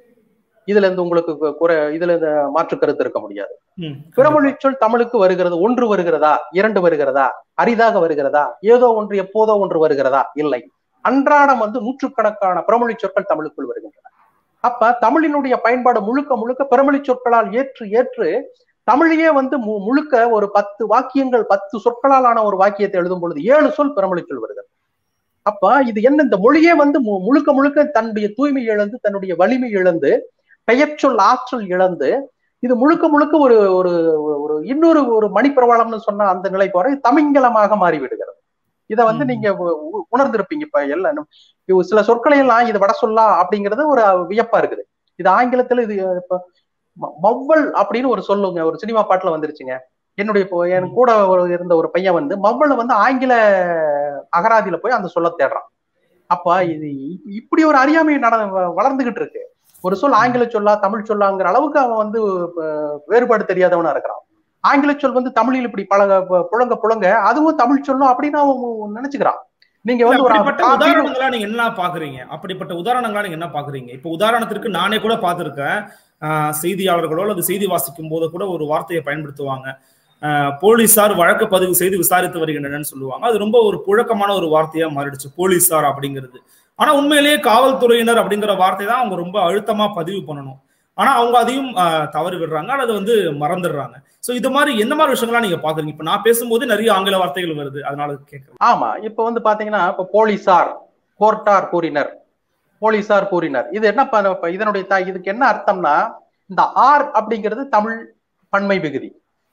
இதுல இருந்து உங்களுக்கு கு- குறை இதுல இருந்து மாற்று கருத்து இருக்க முடியாது ம். பிறமொழி சொல் தமிழுக்கு வருகிறது ஒன்று வருகிறதா இரண்டு வருகிறதா அரிதாக வருகிறதா ஏதோ ஒன்று எப்போதோ ஒன்று வருகிறதா இல்லை அன்றாடம் வந்து நூற்றுக்கணக்கான பிறமொழி சொற்கள் தமிழுக்குள் வருகின்றன அப்ப தமிழினுடைய பயன்பாடு முழுக்க முழுக்க பிறமொழி சொற்களால் ஏற்று ஏற்று தமிழையே வந்து மு- முழுக்க ஒரு பத்து வாக்கியங்கள் பத்து சொற்களால் ஆன ஒரு வாக்கியத்தை எழுதும் பொழுது ஏழு சொல் பிறமொழி சொல் வருகிறது அப்ப இது என்ன இந்த மொழியே வந்து மு- முழுக்க முழுக்க தன்னுடைய தூய்மை இழந்து தன்னுடைய வலிமை இழந்து பெயர்ச்சொல் ஆற்றல் இழந்து இது முழுக்க முழுக்க ஒரு ஒரு ஒரு இன்னொரு ஒரு மணிப்பிரவாளம்னு சொன்ன அந்த நிலை போற தமிங்கலமாக மாறிவிடுகிறது இத வந்து ம். நீங்க உ- உ- உணர்ந்திருப்பீங்க இப்ப எல்லாம் இது சில சொற்களை எல்லாம் இது வட சொல்லா அப்படிங்கிறது ஒரு வியப்பா இருக்குது இது ஆங்கிலத்துல இது இப்ப ம- மவ்வல் அப்படின்னு ஒரு சொல்லுங்க ஒரு சினிமா பாட்டுல வந்துருச்சுங்க என்னுடைய இப்போ என் கூட ஒரு இருந்த ஒரு பையன் வந்து மவ்வள வந்து ஆங்கில அகராதியில போய் அந்த சொல்ல தேடுறான் அப்ப இது இ- இப்படி ஒரு அறியாமை நட வளர்ந்துகிட்டு இருக்கு ஒரு சொல் ஆங்கில சொல்லா தமிழ் சொல்லாங்கிற அளவுக்கு அவன் வந்து அஹ், வேறுபாடு தெரியாதவனா இருக்கிறான் ஆங்கில சொல் வந்து தமிழில் இப்படி பழக ப- புழங்க புழங்க அதுவும் தமிழ் சொல்லும் அப்படின்னு அவன் நினைச்சுக்கிறான் நீங்க வந்து ஒரு அப்படிப்பட்ட காப்பி- உதாரணங்களா நீங்க என்ன பாக்குறீங்க அப்படிப்பட்ட உதாரணங்களா நீங்க என்ன பாக்குறீங்க இப்ப உதாரணத்திற்கு நானே கூட பார்த்திருக்கேன் ஆஹ், செய்தியாளர்களோ அல்லது செய்தி வாசிக்கும் போது கூட ஒரு வார்த்தையை பயன்படுத்துவாங்க ஆஹ், போலீசார் வழக்கு பதிவு செய்து விசாரித்து வருகின்றனர் சொல்லுவாங்க அது ரொம்ப ஒரு புழக்கமான ஒரு வார்த்தையா மாறிடுச்சு போலீசார் அப்படிங்கிறது ஆனா உண்மையிலேயே காவல்துறையினர் அப்படிங்கிற வார்த்தை தான் அவங்க ரொம்ப அழுத்தமா பதிவு பண்ணணும் ஆனா அவங்க அதையும் ஆஹ், தவறு விடுறாங்க அல்லது வந்து மறந்துடுறாங்க சோ இது மாதிரி எந்த மாதிரி விஷயங்கள்லாம் நீங்க பாக்குறீங்க இப்ப நான் பேசும்போது நிறைய ஆங்கில வார்த்தைகள் வருது அதனால கேட்கறேன் ஆமா இப்ப வந்து பாத்தீங்கன்னா இப்ப போலீசார் கோர்ட்டார் கூறினர் போலீசார் கூறினர் இது என்ன பண்ண- இப்ப இதனுடைய த- இதுக்கு என்ன அர்த்தம்னா இந்த ஆர் அப்படிங்கிறது தமிழ் பன்மை விகுதி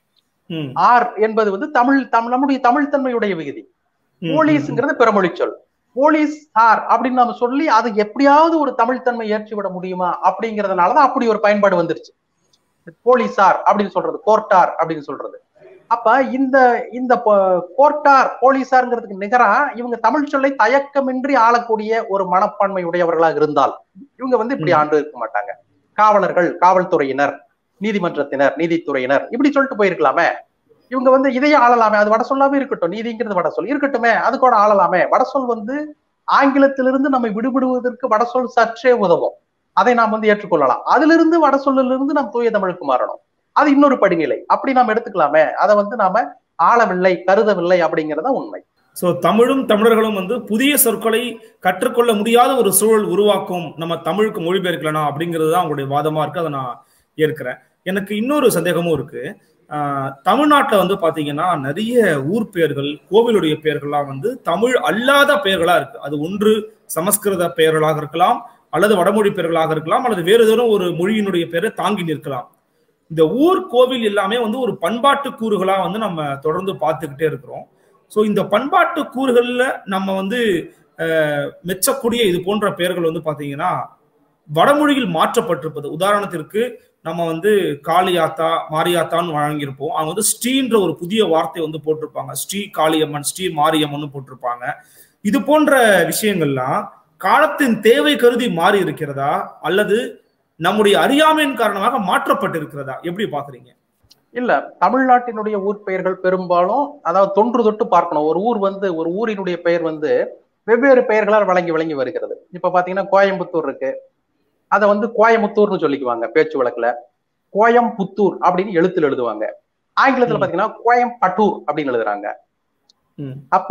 ம், ஆர் என்பது வந்து தமிழ் தமிழ் நம்முடைய தமிழ் தன்மையுடைய விகுதி ம், ம். போலீஸ்ங்கிறது பிறமொழி சொல் போலீஸ் சார் அப்படின்னு நம்ம சொல்லி அது எப்படியாவது ஒரு தமிழ் தன்மை ஏற்றி விட முடியுமா அப்படிங்கறதுனாலதான் அப்படி ஒரு பயன்பாடு வந்துருச்சு போலீசார் அப்படின்னு சொல்றது கோர்ட்டார் அப்படின்னு சொல்றது அப்ப இந்த இந்த போ- கோர்ட்டார் போலீசார்ங்கிறதுக்கு நிகரா இவங்க தமிழ் சொல்லை தயக்கமின்றி ஆளக்கூடிய ஒரு மனப்பான்மை உடையவர்களாக இருந்தால் இவங்க வந்து இப்படி ம். ஆண்டு இருக்க மாட்டாங்க காவலர்கள் காவல்துறையினர் நீதிமன்றத்தினர் நீதித்துறையினர் இப்படி சொல்லிட்டு போயிருக்கலாமே இவங்க வந்து இதையே ஆளலாமே அது வட சொல்லாமே இருக்கட்டும் நீதிங்கிறது வட சொல் இருக்கட்டுமே அது கூட ஆளலாமே வட சொல் வந்து ஆங்கிலத்திலிருந்து நம்மை விடுபடுவதற்கு வட சொல் சற்றே உதவும் அதை நாம் வந்து ஏற்றுக்கொள்ளலாம் அதிலிருந்து வட சொல்லிலிருந்து நாம் தூய தமிழுக்கு மாறணும் அது இன்னொரு படிநிலை அப்படி நாம் எடுத்துக்கலாமே அதை வந்து நாம ஆளவில்லை கருதவில்லை அப்படிங்கறத உண்மை சோ தமிழும் தமிழர்களும் வந்து புதிய சொற்களை கற்றுக்கொள்ள முடியாத ஒரு சூழல் உருவாக்கும் நம்ம தமிழுக்கு மொழிபெயர்க்கலாம் அப்படிங்கிறது தான் உங்களுடைய வாதமா இருக்கு அதை நான் ஏற்கிறேன் எனக்கு இன்னொரு சந்தேகமும் இருக்கு ஆஹ் தமிழ்நாட்டுல வந்து பாத்தீங்கன்னா நிறைய ஊர் பெயர்கள் கோவிலுடைய பெயர்கள்லாம் வந்து தமிழ் அல்லாத பெயர்களா இருக்கு அது ஒன்று சமஸ்கிருத பெயர்களாக இருக்கலாம் அல்லது வடமொழி பெயர்களாக இருக்கலாம் அல்லது வேறு ஏதேனும் ஒரு மொழியினுடைய பெயரை தாங்கி நிற்கலாம் இந்த ஊர் கோவில் எல்லாமே வந்து ஒரு பண்பாட்டு கூறுகளா வந்து நம்ம தொடர்ந்து பார்த்துக்கிட்டே இருக்கிறோம் ஸோ இந்த பண்பாட்டு கூறுகள்ல நம்ம வந்து அஹ், மெச்சக்கூடிய இது போன்ற பெயர்கள் வந்து பாத்தீங்கன்னா வடமொழியில் மாற்றப்பட்டிருப்பது உதாரணத்திற்கு நம்ம வந்து காளியாத்தா மாரியாத்தான்னு வழங்கியிருப்போம் அவங்க வந்து ஸ்ரீன்ற ஒரு புதிய வார்த்தை வந்து போட்டிருப்பாங்க ஸ்ரீ காளியம்மன் ஸ்ரீ மாரியம்மன் போட்டிருப்பாங்க இது போன்ற விஷயங்கள்லாம் காலத்தின் தேவை கருதி மாறி இருக்கிறதா அல்லது நம்முடைய அறியாமையின் காரணமாக மாற்றப்பட்டிருக்கிறதா எப்படி பாக்குறீங்க இல்ல தமிழ்நாட்டினுடைய ஊர் பெயர்கள் பெரும்பாலும் அதாவது தொன்று தொட்டு பார்க்கணும் ஒரு ஊர் வந்து ஒரு ஊரினுடைய பெயர் வந்து வெவ்வேறு பெயர்களால் வழங்கி வழங்கி வருகிறது இப்ப பாத்தீங்கன்னா கோயம்புத்தூர் இருக்கு அதை வந்து கோயமுத்தூர்னு சொல்லிக்குவாங்க பேச்சு வழக்குல கோயம்புத்தூர் அப்படின்னு எழுத்துல எழுதுவாங்க ஆங்கிலத்துல ம். பாத்தீங்கன்னா கோயம்பட்டூர் அப்படின்னு எழுதுறாங்க ம். அப்ப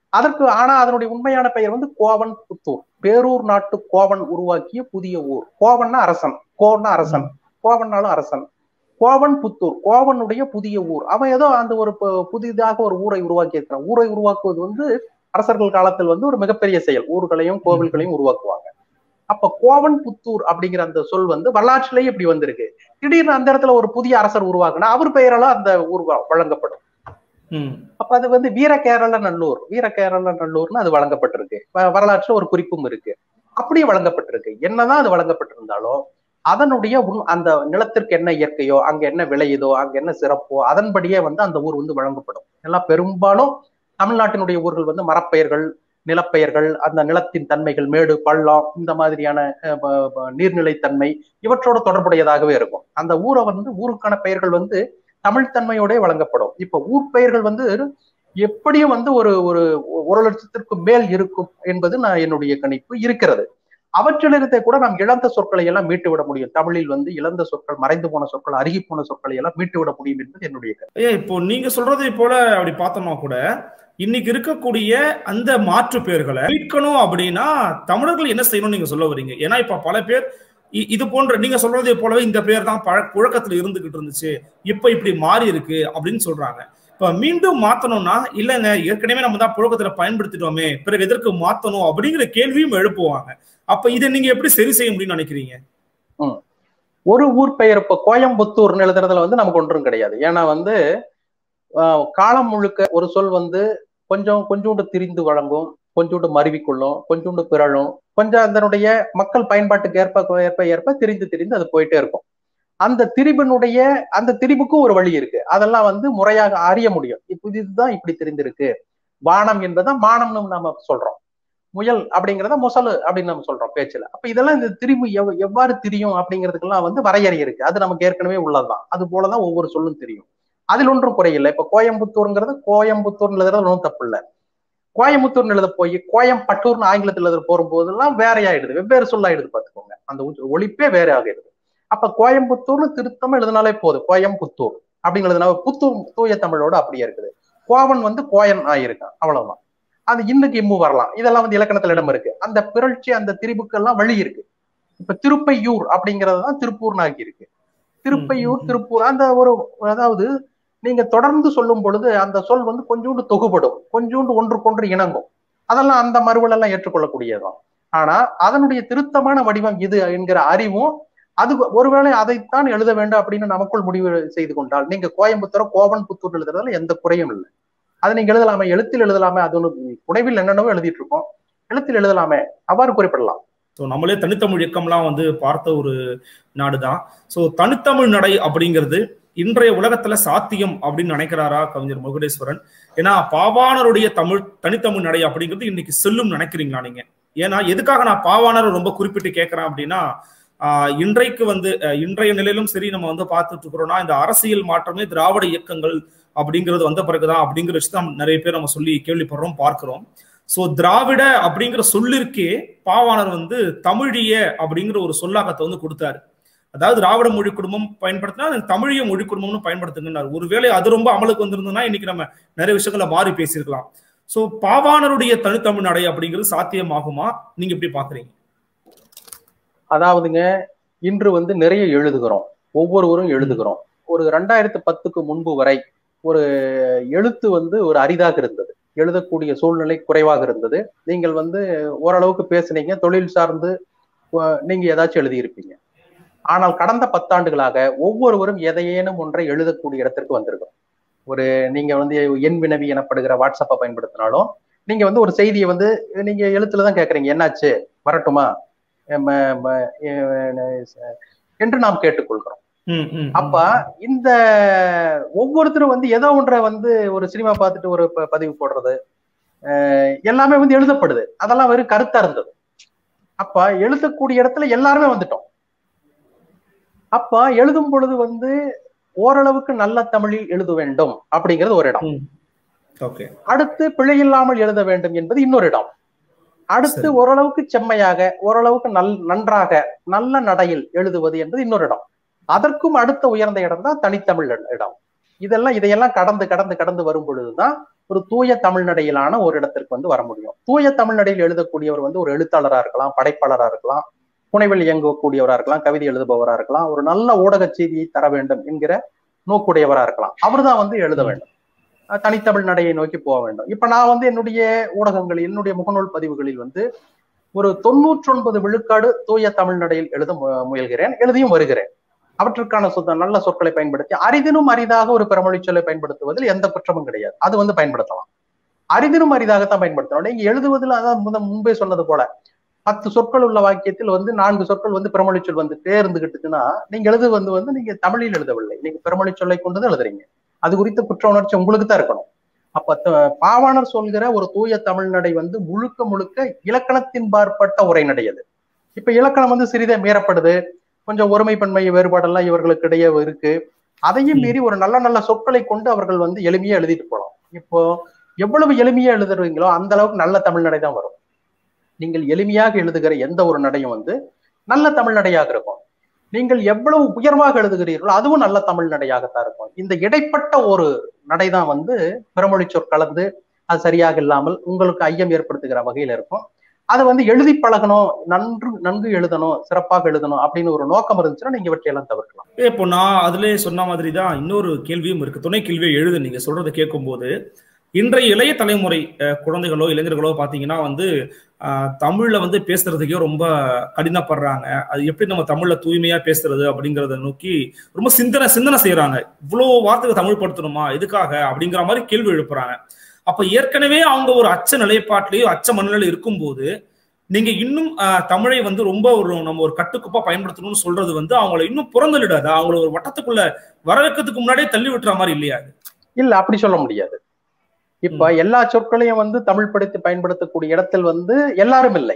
அதற்கு ஆனா அதனுடைய உண்மையான பெயர் வந்து கோவன் புத்தூர் பேரூர் நாட்டு கோவன் உருவாக்கிய புதிய ஊர் கோவன்னா அரசன் கோவன்னா அரசன் கோவன்னாலும் அரசன் கோவன் புத்தூர் கோவனுடைய புதிய ஊர் அவன் ஏதோ அந்த ஒரு பு- புதிதாக ஒரு ஊரை உருவாக்கி இருக்கிறான் ஊரை உருவாக்குவது வந்து அரசர்கள் காலத்தில் வந்து ஒரு மிகப்பெரிய செயல் ஊர்களையும் கோவில்களையும் உருவாக்குவாங்க அப்ப கோவன் புத்தூர் அப்படிங்கிற அந்த சொல் வந்து வரலாற்றிலேயே இப்படி வந்திருக்கு திடீர்னு அந்த இடத்துல ஒரு புதிய அரசர் உருவாக்குனா அவர் பெயரால அந்த ஊர் வ- வழங்கப்படும் ம் அப்ப அது வந்து வீர கேரள நல்லூர் வீர கேரள நல்லூர்னு அது வழங்கப்பட்டிருக்கு வ- வரலாற்றுல ஒரு குறிப்பும் இருக்கு அப்படியே வழங்கப்பட்டிருக்கு என்னதான் அது வழங்கப்பட்டிருந்தாலும் அதனுடைய உள்- அந்த நிலத்திற்கு என்ன இயற்கையோ அங்க என்ன விளையுதோ அங்க என்ன சிறப்போ அதன்படியே வந்து அந்த ஊர் வந்து வழங்கப்படும் எல்லாம் பெரும்பாலும் தமிழ்நாட்டினுடைய ஊர்கள் வந்து மரப்பெயர்கள் நிலப்பெயர்கள் அந்த நிலத்தின் தன்மைகள் மேடு பள்ளம் இந்த மாதிரியான அஹ், ப- ப- நீர்நிலைத்தன்மை இவற்றோட தொடர்புடையதாகவே இருக்கும் அந்த ஊரை வந்து ஊருக்கான பெயர்கள் வந்து தமிழ் தன்மையோட வழங்கப்படும் இப்ப ஊர் பெயர்கள் வந்து எப்படியும் வந்து ஒரு ஒரு ஒரு லட்சத்திற்கு மேல் இருக்கும் என்பது நான் என்னுடைய கணிப்பு இருக்கிறது அவற்றிலிருந்தே கூட நாம் இழந்த சொற்களை எல்லாம் மீட்டு விட முடியும் தமிழில் வந்து இழந்த சொற்கள் மறைந்து போன சொற்கள் அருகி போன சொற்களை எல்லாம் மீட்டு விட முடியும் என்பது என்னுடைய கருத்து ஐயா இப்போ நீங்க சொல்றதை போல அப்படி பார்த்தோம்னா கூட இன்னைக்கு இருக்கக்கூடிய அந்த மாற்று பெயர்களை மீட்கணும் அப்படின்னா தமிழர்கள் என்ன செய்யணும்னு நீங்க சொல்ல வரீங்க ஏன்னா இப்ப பல பேர் இ- இது போன்ற நீங்க சொல்றதை போலவே இந்த பேர் தான் பழ புழக்கத்துல இருந்துகிட்டு இருந்துச்சு இப்ப இப்படி மாறி இருக்கு அப்படின்னு சொல்றாங்க இப்ப மீண்டும் மாத்தணும்னா இல்லைங்க ஏற்கனவே நம்ம தான் புழக்கத்துல பயன்படுத்திட்டோமே பிறகு எதற்கு மாத்தணும் அப்படிங்கிற கேள்வியும் எழுப்புவாங்க அப்ப இதை நீங்க எப்படி சரி செய்ய முடியும்னு நினைக்கிறீங்க ஒரு ஊர் பெயர் இப்ப கோயம்புத்தூர்னு எழுதுறதுல வந்து நமக்கு ஒன்றும் கிடையாது ஏன்னா வந்து ஆஹ், காலம் முழுக்க ஒரு சொல் வந்து கொஞ்சம் கொஞ்சோண்டு திரிந்து வழங்கும் கொஞ்சோண்டு மருவிக்கொள்ளும் கொஞ்சோண்டு பிறழும் கொஞ்சம் அதனுடைய மக்கள் பயன்பாட்டுக்கு ஏற்ப ஏற்ப ஏற்ப திரிந்து திரிந்து அது போயிட்டே இருக்கும் அந்த திரிபினுடைய அந்த திரிபுக்கும் ஒரு வழி இருக்கு அதெல்லாம் வந்து முறையாக அறிய முடியும் இப்ப இதுதான் இப்படி தெரிந்திருக்கு வானம் என்பதை மானம்னு நாம சொல்றோம் முயல் அப்படிங்கிறத முசலு அப்படின்னு நம்ம சொல்றோம் பேச்சுல அப்ப இதெல்லாம் இந்த திரிபு எவ் எவ்வாறு திரியும் அப்படிங்கிறதுக்கெல்லாம் வந்து வரையறை இருக்கு அது நமக்கு ஏற்கனவே உள்ளதுதான் அது போலதான் ஒவ்வொரு சொல்லும் தெரியும் அதில் ஒன்றும் குறையில்லை இப்ப கோயம்புத்தூர்ங்கிறது கோயம்புத்தூர்னு எழுதுறது ஒன்றும் தப்பு இல்லை கோயம்புத்தூர்னு எழுத போய் கோயம்பட்டூர்னு ஆங்கிலத்தில் எழுத போகும்போதெல்லாம் வேறையாயிடுது வெவ்வேறு சொல்லாயிடுது பார்த்துக்கோங்க அந்த ஒ- ஒலிப்பே வேற ஆகிடுது அப்ப கோயம்புத்தூர்னு திருத்தமா எழுதினாலே போதும் கோயம்புத்தூர் அப்படின்னு எழுதினா புத்தூர் தூய தமிழோட அப்படியே இருக்குது கோவன் வந்து கோயன் ஆயிருக்கான் அவ்வளவுதான் அது இன்னுக்கு இம்மு வரலாம் இதெல்லாம் வந்து இலக்கணத்துல இடம் இருக்கு அந்த பிறழ்ச்சி அந்த திரிபுக்கெல்லாம் வழி இருக்கு இப்ப திருப்பையூர் அப்படிங்கிறது தான் திருப்பூர்னு ஆகி இருக்கு திருப்பையூர் ம். திருப்பூர் அந்த ஒரு அதாவது நீங்க தொடர்ந்து சொல்லும் பொழுது அந்த சொல் வந்து கொஞ்சோண்டு தொகுபடும் கொஞ்சோண்டு ஒன்றுக்கொன்று இணங்கும் அதெல்லாம் அந்த மறுவல் எல்லாம் ஏற்றுக்கொள்ளக்கூடியதுதான் ஆனா அதனுடைய திருத்தமான வடிவம் இது என்கிற அறிவும் அது ஒருவேளை அதைத்தான் எழுத வேண்டும் அப்படின்னு நமக்குள் முடிவு செய்து கொண்டால் நீங்க கோயம்புத்தூர் கோவன் புத்தூர் எழுதுறதுல எந்த குறையும் இல்லை அதை நீங்க எழுதலாமே எழுத்தில் எழுதலாமே அது ஒன்று புனைவில் என்னென்னவோ எழுதிட்டு இருக்கோம் எழுத்தில் எழுதலாமே அவ்வாறு குறிப்பிடலாம் ஸோ நம்மளே தனித்தமிழ் இயக்கம்லாம் வந்து பார்த்த ஒரு நாடுதான் ஸோ தனித்தமிழ் நடை அப்படிங்கிறது இன்றைய உலகத்துல சாத்தியம் அப்படின்னு நினைக்கிறாரா கவிஞர் முருகேஸ்வரன் ஏன்னா பாவாணருடைய தமிழ் தனித்தமிழ் நடை அப்படிங்கிறது இன்னைக்கு செல்லும் நினைக்கிறீங்களா நீங்க ஏன்னா எதுக்காக நான் பாவாணரை ரொம்ப குறிப்பிட்டு கேட்கிறேன் அப்படின்னா ஆஹ் இன்றைக்கு வந்து அஹ் இன்றைய நிலையிலும் சரி நம்ம வந்து பார்த்துட்டு இருக்கிறோம்னா இந்த அரசியல் மாற்றமே திராவிட இயக்கங்கள் அப்படிங்கிறது வந்த பிறகுதான் அப்படிங்கிற வச்சு தான் நிறைய பேர் நம்ம சொல்லி கேள்விப்படுறோம் பார்க்கிறோம் சோ திராவிட அப்படிங்கிற சொல்லிற்கே பாவாணர் வந்து தமிழிய அப்படிங்கிற ஒரு சொல்லாக்கத்தை வந்து கொடுத்தாரு அதாவது திராவிட மொழி குடும்பம் பயன்படுத்தினா அது தமிழிய மொழி குடும்பம்னு பயன்படுத்துங்கன்னாரு ஒருவேளை அது ரொம்ப அமலுக்கு வந்திருந்ததுன்னா இன்னைக்கு நம்ம நிறைய விஷயங்களை மாறி பேசியிருக்கலாம் சோ பாவாணருடைய தனித்தமிழ் நடை அப்படிங்கிறது சாத்தியமாகுமா நீங்க எப்படி பாக்குறீங்க அதாவதுங்க இன்று வந்து நிறைய எழுதுகிறோம் ஒவ்வொருவரும் எழுதுகிறோம் ஒரு ரெண்டாயிரத்து பத்துக்கு முன்பு வரை ஒரு எழுத்து வந்து ஒரு அரிதாக இருந்தது எழுதக்கூடிய சூழ்நிலை குறைவாக இருந்தது நீங்கள் வந்து ஓரளவுக்கு பேசுனீங்க தொழில் சார்ந்து அஹ், நீங்க ஏதாச்சும் எழுதியிருப்பீங்க ஆனால் கடந்த பத்தாண்டுகளாக ஒவ்வொருவரும் எதையேனும் ஒன்றை எழுதக்கூடிய இடத்திற்கு வந்திருக்கோம் ஒரு நீங்க வந்து என் வினவி எனப்படுகிற வாட்ஸ்அப்பை பயன்படுத்தினாலும் நீங்க வந்து ஒரு செய்தியை வந்து நீங்க எழுத்துல தான் கேட்கறீங்க என்னாச்சு வரட்டுமா ம- ம- எ- என்று நாம் கேட்டுக்கொள்கிறோம் ம், ம், ம். அப்ப இந்த ஒவ்வொருத்தரும் வந்து ஏதோ ஒன்றை வந்து ஒரு சினிமா பார்த்துட்டு ஒரு ப- பதிவு போடுறது அஹ் எல்லாமே வந்து எழுதப்படுது அதெல்லாம் வெறும் கருத்தா இருந்தது அப்ப எழுதக்கூடிய இடத்துல எல்லாருமே வந்துட்டோம் அப்ப எழுதும் பொழுது வந்து ஓரளவுக்கு நல்ல தமிழில் எழுத வேண்டும் அப்படிங்கிறது ஒரு இடம் ஓகே அடுத்து பிழை இல்லாமல் எழுத வேண்டும் என்பது இன்னொரு இடம் அடுத்து சரி. ஓரளவுக்கு செம்மையாக ஓரளவுக்கு நல் நன்றாக நல்ல நடையில் எழுதுவது என்பது இன்னொரு இடம் அதற்கும் அடுத்த உயர்ந்த இடம் தான் தனித்தமிழ் இடம் இதெல்லாம் இதையெல்லாம் கடந்து கடந்து கடந்து வரும் பொழுதுதான் ஒரு தூய தமிழ்நடையிலான ஒரு இடத்திற்கு வந்து வர முடியும் தூய தமிழ்நடையில் எழுதக்கூடியவர் வந்து ஒரு எழுத்தாளரா இருக்கலாம் படைப்பாளரா இருக்கலாம் புனைவில் இயங்கக்கூடியவரா இருக்கலாம் கவிதை எழுதுபவரா இருக்கலாம் ஒரு நல்ல ஊடக செய்தியை தர வேண்டும் என்கிற நோக்குடையவரா இருக்கலாம் அவர்தான் வந்து எழுத வேண்டும் அஹ் தனித்தமிழ் நடையை நோக்கி போக வேண்டும் இப்ப நான் வந்து என்னுடைய ஊடகங்களில் என்னுடைய முகநூல் பதிவுகளில் வந்து ஒரு தொண்ணூற்றி ஒன்பது விழுக்காடு தூய தமிழ் நடையில் எழுத மு- முயல்கிறேன் எழுதியும் வருகிறேன் அவற்றுக்கான சொத்த நல்ல சொற்களை பயன்படுத்தி அரிதினும் அரிதாக ஒரு பிறமொழி சொல்லை பயன்படுத்துவதில் எந்த குற்றமும் கிடையாது அது வந்து பயன்படுத்தலாம் அரிதினும் அரிதாகத்தான் பயன்படுத்தணும் நீங்க எழுதுவதில் அதான் முத முன்பே சொன்னது போல பத்து சொற்கள் உள்ள வாக்கியத்தில் வந்து நான்கு சொற்கள் வந்து பிறமொழி சொல் வந்து தேர்ந்துகிட்டுச்சுன்னா நீங்க எழுது வந்து வந்து நீங்க தமிழில் எழுதவில்லை நீங்க பிறமொழி சொல்லை கொண்டு தான் எழுதுறீங்க அது குறித்த குற்ற உணர்ச்சி உங்களுக்கு தான் இருக்கணும் அப்ப த- பாவாணர் சொல்கிற ஒரு தூய தமிழ்நடை வந்து முழுக்க முழுக்க இலக்கணத்தின் பார்ப்பட்ட உரைநடை அது இப்ப இலக்கணம் வந்து சிறிதே மீறப்படுது கொஞ்சம் ஒருமை பன்மை வேறுபாடெல்லாம் இவர்களுக்கு இடையே இருக்கு அதையும் மீறி ஒரு நல்ல நல்ல சொற்களை கொண்டு அவர்கள் வந்து எளிமையா எழுதிட்டு போகலாம் இப்போ எவ்வளவு எளிமையா எழுதுறீங்களோ அந்த அளவுக்கு நல்ல தமிழ்நடை தான் வரும் நீங்கள் எளிமையாக எழுதுகிற எந்த ஒரு நடையும் வந்து நல்ல தமிழ்நடையாக இருக்கும் நீங்கள் எவ்வளவு உயர்வாக எழுதுகிறீர்களோ அதுவும் நல்ல தமிழ் நடையாகத்தான் இருக்கும் இந்த இடைப்பட்ட ஒரு நடைதான் வந்து பிறமொழி சொற்கலந்து அது சரியாக இல்லாமல் உங்களுக்கு ஐயம் ஏற்படுத்துகிற வகையில இருக்கும் அதை வந்து எழுதி பழகணும் நன்று நன்கு எழுதணும் சிறப்பாக எழுதணும் அப்படின்னு ஒரு நோக்கம் இருந்துச்சுன்னா நீங்க இவற்றையெல்லாம் தவிர்க்கலாம் ஏ, இப்போ நான் அதுல சொன்ன மாதிரி தான் இன்னொரு கேள்வியும் இருக்கு துணை கேள்வியை எழுது நீங்க சொல்றதை கேட்கும்போது இன்றைய இளைய தலைமுறை அஹ், குழந்தைகளோ இளைஞர்களோ பாத்தீங்கன்னா வந்து அஹ், தமிழ்ல வந்து பேசுறதுக்கே ரொம்ப கடினப்படுறாங்க அது எப்படி நம்ம தமிழ்ல தூய்மையா பேசுறது அப்படிங்கறத நோக்கி ரொம்ப சிந்தனை சிந்தனை செய்யறாங்க இவ்வளவு வார்த்தைகள் தமிழ் படுத்தணுமா எதுக்காக அப்படிங்கிற மாதிரி கேள்வி எழுப்புறாங்க அப்ப ஏற்கனவே அவங்க ஒரு அச்ச நிலைப்பாட்டிலேயோ அச்ச மனநிலையில இருக்கும்போது நீங்க இன்னும் அஹ், தமிழை வந்து ரொம்ப ஒரு நம்ம ஒரு கட்டுக்கோப்பா பயன்படுத்தணும்னு சொல்றது வந்து அவங்கள இன்னும் புறந்தளிடாது அவங்கள ஒரு வட்டத்துக்குள்ள வர வைக்கிறதுக்கு முன்னாடியே தள்ளி விட்டுற மாதிரி இல்லையா அது? இல்ல அப்படி சொல்ல முடியாது இப்ப எல்லா சொற்களையும் வந்து தமிழ் படுத்தி பயன்படுத்தக்கூடிய இடத்தில் வந்து எல்லாரும் இல்லை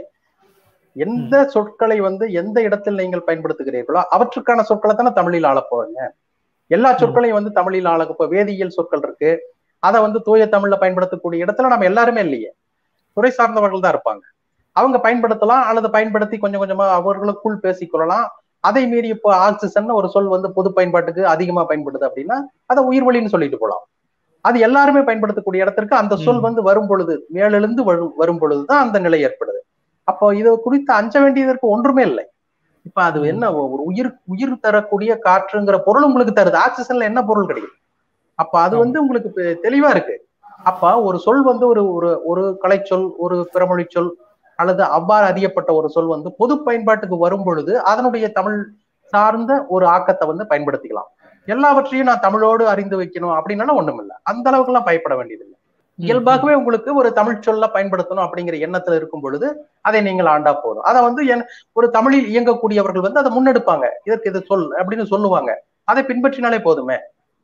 எந்த சொற்களை வந்து எந்த இடத்தில் நீங்கள் பயன்படுத்துகிறீர்களோ அவற்றுக்கான சொற்களை தானே தமிழில் ஆளப் போறீங்க எல்லா சொற்களையும் வந்து தமிழில் ஆள இப்போ வேதியியல் சொற்கள் இருக்கு அதை வந்து தூய தமிழ்ல பயன்படுத்தக்கூடிய இடத்துல நம்ம எல்லாருமே இல்லையே துறை சார்ந்தவர்கள் தான் இருப்பாங்க அவங்க பயன்படுத்தலாம் அல்லது பயன்படுத்தி கொஞ்சம் கொஞ்சமா அவர்களுக்குள் பேசிக்கொள்ளலாம் அதை மீறி இப்போ ஆக்சிஜன் ஒரு சொல் வந்து பொது பயன்பாட்டுக்கு அதிகமா பயன்படுது அப்படின்னா அதை உயிர்வழின்னு சொல்லிட்டு போலாம் அது எல்லாருமே பயன்படுத்தக்கூடிய இடத்திற்கு அந்த சொல் ம். வந்து வரும் பொழுது மேலெழுந்து வரும் வரும் பொழுதுதான் அந்த நிலை ஏற்படுது அப்போ இது குறித்து அஞ்ச வேண்டியதற்கு ஒன்றுமே இல்லை இப்ப அது ம். என்ன ஒரு உயிர் உயிர் தரக்கூடிய காற்றுங்கிற பொருள் உங்களுக்கு தருது ஆக்சிஜன்ல என்ன பொருள் கிடைக்கும் அப்ப அது வந்து உங்களுக்கு தெ- தெளிவா இருக்கு அப்ப ஒரு சொல் வந்து ஒரு ஒரு ஒரு கலைச்சொல் ஒரு பிறமொழி சொல் அல்லது அவ்வாறு அறியப்பட்ட ஒரு சொல் வந்து பொது பயன்பாட்டுக்கு வரும் பொழுது அதனுடைய தமிழ் சார்ந்த ஒரு ஆக்கத்தை வந்து பயன்படுத்திக்கலாம் எல்லாவற்றையும் நான் தமிழோடு அறிந்து வைக்கணும் அப்படின்னா ஒண்ணும் இல்லை அந்த அளவுக்கு எல்லாம் பயப்பட வேண்டியதில்லை இயல்பாகவே உங்களுக்கு ஒரு தமிழ் சொல்ல பயன்படுத்தணும் அப்படிங்கிற எண்ணத்துல இருக்கும் பொழுது அதை நீங்கள் ஆண்டா போதும் அதை வந்து என்- ஒரு தமிழில் இயங்கக்கூடியவர்கள் வந்து அதை முன்னெடுப்பாங்க இதற்கு இது சொல் அப்படின்னு சொல்லுவாங்க அதை பின்பற்றினாலே போதுமே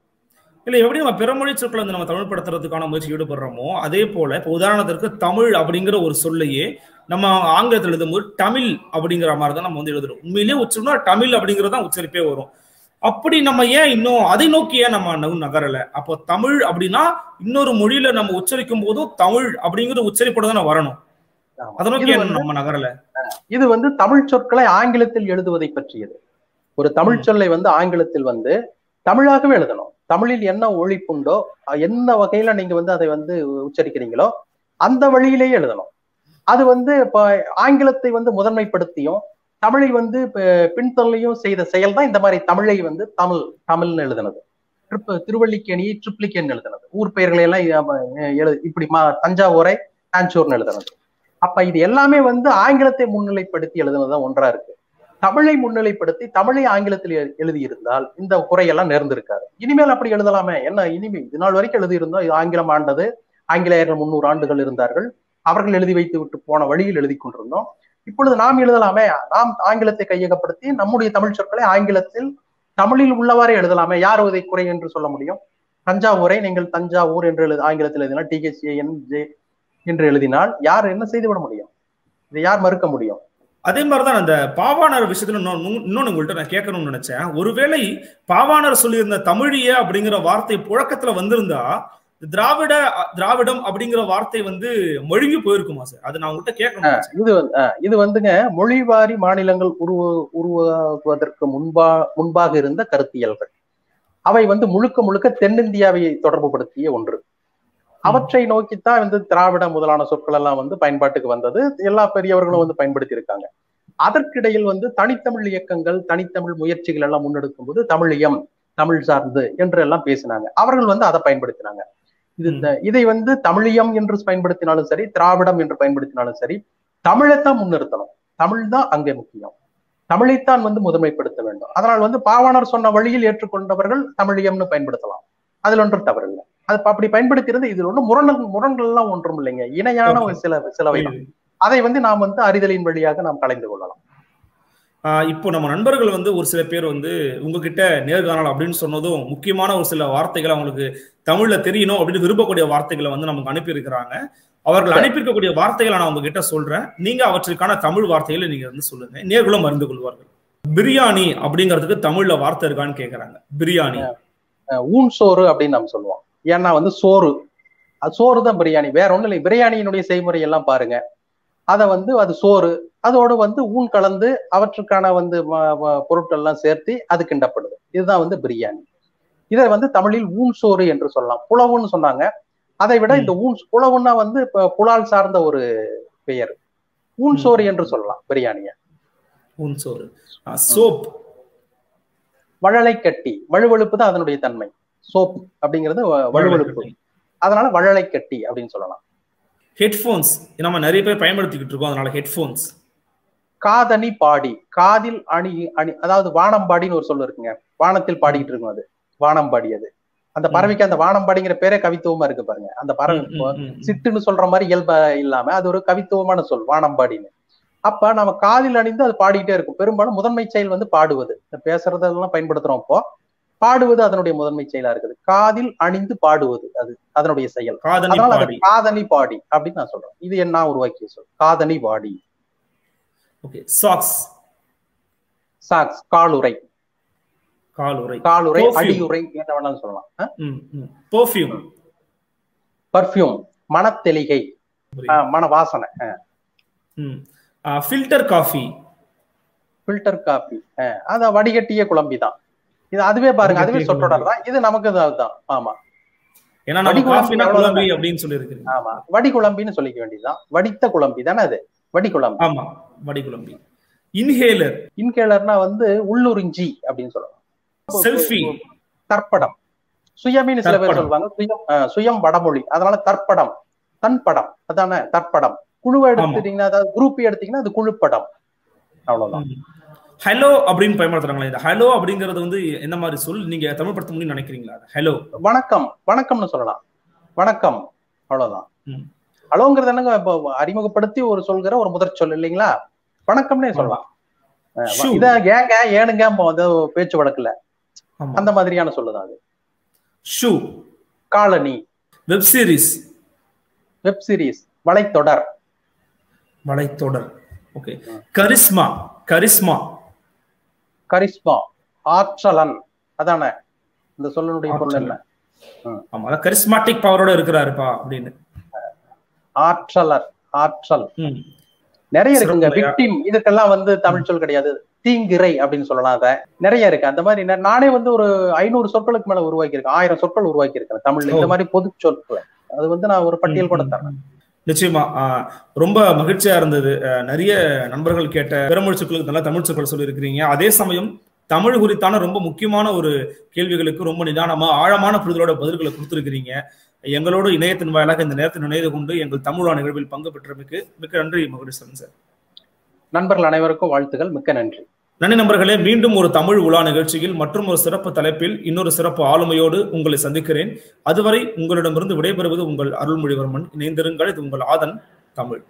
இல்ல எப்படி நம்ம பிறமொழி சொற்களை வந்து நம்ம தமிழ் படுத்துறதுக்கான முயற்சி ஈடுபடுறோமோ அதே போல இப்போ உதாரணத்திற்கு தமிழ் அப்படிங்கிற ஒரு சொல்லையே நம்ம ஆங்கிலத்தில் எழுதும்போது தமிழ் அப்படிங்கிற மாதிரி தான் நம்ம வந்து எழுதுறோம் உண்மையிலேயே உச்சரினா தமிழ் அப்படிங்கிறது தான் உச்சரிப்பே வரும் அப்படி நம்ம ஏன் இன்னும் அதை நோக்கி ஏன் நம்ம நகு- நகரல அப்போ தமிழ் அப்படின்னா இன்னொரு மொழியில நம்ம உச்சரிக்கும் போதும் தமிழ் அப்படிங்கிற உச்சரிப்போட தானே வரணும் ஆமா. அதை நோக்கி இது ஏன் வந்து- நம்ம நகரல இது வந்து தமிழ் சொற்களை ஆங்கிலத்தில் எழுதுவதை பற்றியது ஒரு தமிழ் ம். சொல்லை வந்து ஆங்கிலத்தில் வந்து தமிழாகவே எழுதணும் தமிழில் என்ன ஒழிப்புண்டோ அஹ் என்ன வகையில நீங்க வந்து அதை வந்து உச்சரிக்கிறீங்களோ அந்த வழியிலேயே எழுதணும் அது வந்து இப்ப ஆங்கிலத்தை வந்து முதன்மைப்படுத்தியும் தமிழை வந்து இப்ப பின்தொல்லையும் செய்த செயல் தான் இந்த மாதிரி தமிழை வந்து தமிழ் தமிழ்னு எழுதுனது ட்ரிப் திருவள்ளிக்கேணியை ட்ரிப்ளிகேன் எழுதுனது ஊர் பெயர்களை எல்லாம் அஹ் எழு இப்படி மா தஞ்சாவூரை தாஞ்சூர்னு எழுதுனது அப்ப இது எல்லாமே வந்து ஆங்கிலத்தை முன்னிலைப்படுத்தி எழுதுனதுதான் ஒன்றா இருக்கு தமிழை முன்னிலைப்படுத்தி தமிழை ஆங்கிலத்தில் எ- எழுதியிருந்தால் இந்த குறையெல்லாம் நேர்ந்திருக்காது இனிமேல் அப்படி எழுதலாமே என்ன இனிமேல் இது நாள் வரைக்கும் எழுதியிருந்தோம் இது ஆங்கிலம் ஆண்டது ஆங்கிலேயர்கள் முன்னூறு ஆண்டுகள் இருந்தார்கள் அவர்கள் எழுதி வைத்து விட்டு போன வழியில் எழுதி கொண்டிருந்தோம் இப்பொழுது நாம் எழுதலாமே நாம் ஆங்கிலத்தை கையகப்படுத்தி நம்முடைய தமிழ் சொற்களை ஆங்கிலத்தில் தமிழில் உள்ளவாறே எழுதலாமே யார் இதை குறை என்று சொல்ல முடியும் தஞ்சாவூரை நீங்கள் தஞ்சாவூர் என்று எழுது ஆங்கிலத்தில் எழுதினால் டிஹெச்ஏஎன் ஜே என்று எழுதினால் யார் என்ன செய்து விட முடியும் இதை யார் மறுக்க முடியும் அதே மாதிரிதான் அந்த பாவாணர் விஷயத்துல இன்னொன்னு இன்னொன்னு உங்கள்கிட்ட நான் கேட்கணும்னு நினைச்சேன் ஒருவேளை பாவாணர் சொல்லியிருந்த தமிழிய அப்படிங்கிற வார்த்தை புழக்கத்துல வந்திருந்தா திராவிட திராவிடம் அப்படிங்கிற வார்த்தை வந்து மழுங்கி போயிருக்குமா சார் அது நான் உங்கள்கிட்ட கேட்கணும் நினைச்சேன். இது வந்து அஹ், இது வந்துங்க மொழிவாரி மாநிலங்கள் உருவ உருவாகுவதற்கு முன்பா முன்பாக இருந்த கருத்தியல்கள் அவை வந்து முழுக்க முழுக்க தென்னிந்தியாவை தொடர்புபடுத்திய ஒன்று அவற்றை நோக்கித்தான் வந்து திராவிட முதலான சொற்கள் எல்லாம் வந்து பயன்பாட்டுக்கு வந்தது எல்லா பெரியவர்களும் வந்து பயன்படுத்தி இருக்காங்க அதற்கிடையில் வந்து தனித்தமிழ் இயக்கங்கள் தனித்தமிழ் முயற்சிகள் எல்லாம் முன்னெடுக்கும் போது தமிழியம் தமிழ் சார்ந்து என்று எல்லாம் பேசினாங்க அவர்கள் வந்து அதை பயன்படுத்தினாங்க இது இந்த இதை வந்து தமிழியம் என்று பயன்படுத்தினாலும் சரி திராவிடம் என்று பயன்படுத்தினாலும் சரி தமிழைத்தான் முன்னிறுத்தணும் தமிழ் தான் அங்கே முக்கியம் தமிழைத்தான் வந்து முதன்மைப்படுத்த வேண்டும் அதனால் வந்து பாவாணர் சொன்ன வழியில் ஏற்றுக்கொண்டவர்கள் தமிழியம்னு பயன்படுத்தலாம் அதுல ஒன்றும் தவறில்லை அது அப்படி பயன்படுத்திறது இதுல ஒன்றும் முரண் முரண்கள் எல்லாம் ஒன்றும் இல்லைங்க இணையான ஒரு சில சிலவை தான் அதை வந்து நாம் வந்து அறிதலின் வழியாக நாம் கலைந்து கொள்ளலாம் ஆஹ் இப்போ நம்ம நண்பர்கள் வந்து ஒரு சில பேர் வந்து உங்ககிட்ட நேர்காணல் அப்படின்னு சொன்னதும் முக்கியமான ஒரு சில வார்த்தைகளை அவங்களுக்கு தமிழ்ல தெரியணும் அப்படின்னு விரும்பக்கூடிய வார்த்தைகளை வந்து நமக்கு அனுப்பியிருக்கிறாங்க அவர்கள் அனுப்பியிருக்கக்கூடிய வார்த்தைகளை நான் உங்ககிட்ட சொல்றேன் நீங்க அவற்றுக்கான தமிழ் வார்த்தைகளை நீங்க வந்து சொல்லுங்க நேர்களும் அறிந்து கொள்வார்கள் பிரியாணி அப்படிங்கிறதுக்கு தமிழ்ல வார்த்தை இருக்கான்னு கேக்குறாங்க பிரியாணி அஹ் ஊன் சோறு அப்படின்னு நம்ம சொல்லுவோம் ஏன்னா வந்து சோறு அது சோறு தான் பிரியாணி வேற ஒண்ணும் இல்லை பிரியாணியினுடைய செய்முறை எல்லாம் பாருங்க அதை வந்து அது சோறு அதோடு வந்து ஊன் கலந்து அவற்றுக்கான வந்து ம- ம- பொருட்கள் எல்லாம் சேர்த்து அது கிண்டப்படுது இதுதான் வந்து பிரியாணி இதை வந்து தமிழில் ஊன் சோறு என்று சொல்லலாம் புலவுன்னு சொன்னாங்க அதை விட இந்த ஊன் புலவுன்னா வந்து இப்ப புலால் சார்ந்த ஒரு பெயர் ஊன் ம். சோறு என்று சொல்லலாம் பிரியாணிய ஊன் சோறு சோப் வழலை கட்டி வழுவழுப்பு தான் அதனுடைய தன்மை சோப் அப்படிங்கிறது வ- வழுவழுப்பு அதனால வழலை கட்டி அப்படின்னு சொல்லலாம் ஹெட்ஃபோன்ஸ் நம்ம நிறைய பேர் பயன்படுத்திக்கிட்டு இருக்கோம் அதனால ஹெட்ஃபோன்ஸ் காதணி பாடி காதில் அணி அணி அதாவது வானம்பாடின்னு ஒரு சொல்லு இருக்குங்க வானத்தில் பாடிக்கிட்டு இருக்கும் அது வானம்பாடி அது அந்த பறவைக்கு அந்த வானம்பாடிங்கிற பேரே கவித்துவமா இருக்கு பாருங்க அந்த பறவை சிட்டுன்னு சொல்ற மாதிரி இயல்பா இல்லாம அது ஒரு கவித்துவமான சொல் வானம்பாடின்னு அப்ப நம்ம காதில் அணிந்து அது பாடிக்கிட்டே இருக்கும் பெரும்பாலும் முதன்மை செயல் வந்து பாடுவது இந்த பேசுறதெல்லாம் பயன்படுத்துறோம் இப்போ பாடுவது அதனுடைய முதன்மை செயலா இருக்குது காதில் அணிந்து பாடுவது அது அதனுடைய செயல் காதணி அதனால அது பாடி காதணி பாடி அப்படின்னு நான் சொல்றேன் இது என்ன உருவாக்கிய சொல் காதணி பாடி ஓகே சாக்ஸ் சாக்ஸ் காலுரை காலுறை காலுரை Perfume. அடியுரை என்ன வேணாலும் சொல்லலாம் பெர்ஃப்யூம் பர்ஃபியூம் மனத்தெளிகை ஆஹ், மன வாசனை ஃபில்டர் காஃபி ஃபில்டர் காபி அத வடிகட்டிய குழம்பி தான் இது அதுவே பாருங்க அதுவே வடிகட்டிய சொற்றொடர் தான் இது நமக்கு தான் அதுதான் ஆமா ஏன்னா நம்ம வடிகுழம்பி காஃபினா அவ்வளவுதான். குழம்பி அப்படின்னு சொல்லி இருக்கிறீங்க ஆமா வடி குழம்பின்னு சொல்லிக்க வேண்டியதுதான் வடித்த குழம்பி தானே அது வடி குழம்பி ஆமா வடி குழம்பி இன்ஹேலர் இன்கேலர்னா வந்து உள்ளுறிஞ்சி அப்படின்னு சொல்லலாம் செல்ஃபி தற்படம் சுயமின்னு சில பேர் தற்படம். சொல்லுவாங்க சுயம் ஆஹ், சுயம் வடமொழி அதனால தற்படம் தன்படம் அதானே தற்படம் குழுவை எடுத்துட்டீங்கன்னா அதாவது குரூப் எடுத்தீங்கன்னா அது குழுப்படம் அவ்வளவுதான் ஹலோ அப்படின்னு பயன்படுத்துறாங்களா இந்த ஹலோ அப்படிங்கறது வந்து என்ன மாதிரி சொல் நீங்க தமிழ்படுத்த முடியும்னு நினைக்கிறீங்களா ஹலோ வணக்கம் வணக்கம்னு சொல்லலாம் வணக்கம் அவ்வளவுதான் ம். ஹலோங்கிறது என்னங்க இப்போ அறிமுகப்படுத்தி ஒரு சொல்கிற ஒரு முதற் சொல் இல்லைங்களா வணக்கம்னே சொல்லலாம் அஹ் Shoe. இத ஏங்க ஏனுங்க இப்போ வந்து பேச்சு வழக்குல ஆமா அந்த மாதிரியான சொல்லுதான் அது ஷூ காலனி வெப் சீரிஸ் வெப் சீரிஸ் வலைத்தொடர் வலைத்தொடர் ஓகே கரிஸ்மா கரிஸ்மா கரிஸ்மா ஆற்றலன் அதானே இந்த சொல்லனுடைய பொருள் என்ன ஆமா அதான் கரிஸ்மாட்டிக் பவரோட இருக்கிறாருப்பா அப்படின்னு ஆற்றலர் ஆற்றல் ம். நிறைய இருக்குங்க சிறப்புங்கய்யா. விக்டிம் இதுக்கெல்லாம் வந்து தமிழ் சொல் கிடையாது தீங்கிரை அப்படின்னு சொல்லலாம் அத நிறைய இருக்கு அந்த மாதிரி நா- நானே வந்து ஒரு ஐநூறு சொற்களுக்கு மேல உருவாக்கி இருக்கேன் ஆயிரம் சொற்கள் உருவாக்கி இருக்கேன் தமிழ்ல இந்த ஓ. மாதிரி பொது சொற்கள் அது வந்து நான் ஒரு பட்டியல் கூட தரேன் நிச்சயமா ஆஹ், ரொம்ப மகிழ்ச்சியா இருந்தது ஆஹ், நிறைய நண்பர்கள் கேட்ட பிறமொழி சொற்களுக்கு நல்லா தமிழ் சொற்கள் சொல்லி இருக்கிறீங்க அதே சமயம் தமிழ் குறித்தான ரொம்ப முக்கியமான ஒரு கேள்விகளுக்கு ரொம்ப நிதானமா ஆழமான புரிதலோட பதில்களை கொடுத்திருக்கிறீங்க எங்களோட இணையத்தின் வாயிலாக இந்த நேரத்தில் நினைவு கொண்டு எங்கள் தமிழா நிகழ்வில் பங்கு பெற்றமைக்கு மிக்க நன்றி மகுடீஸ்வரன் சார் நண்பர்கள் அனைவருக்கும் வாழ்த்துகள் மிக்க நன்றி நன்றி நண்பர்களே மீண்டும் ஒரு தமிழ் உலா நிகழ்ச்சியில் மற்றும் ஒரு சிறப்பு தலைப்பில் இன்னொரு சிறப்பு ஆளுமையோடு உங்களை சந்திக்கிறேன் அதுவரை உங்களிடமிருந்து விடைபெறுவது உங்கள் அருள்மொழிவர்மன் இணைந்திருங்கள் இது உங்கள் ஆதன் தமிழ்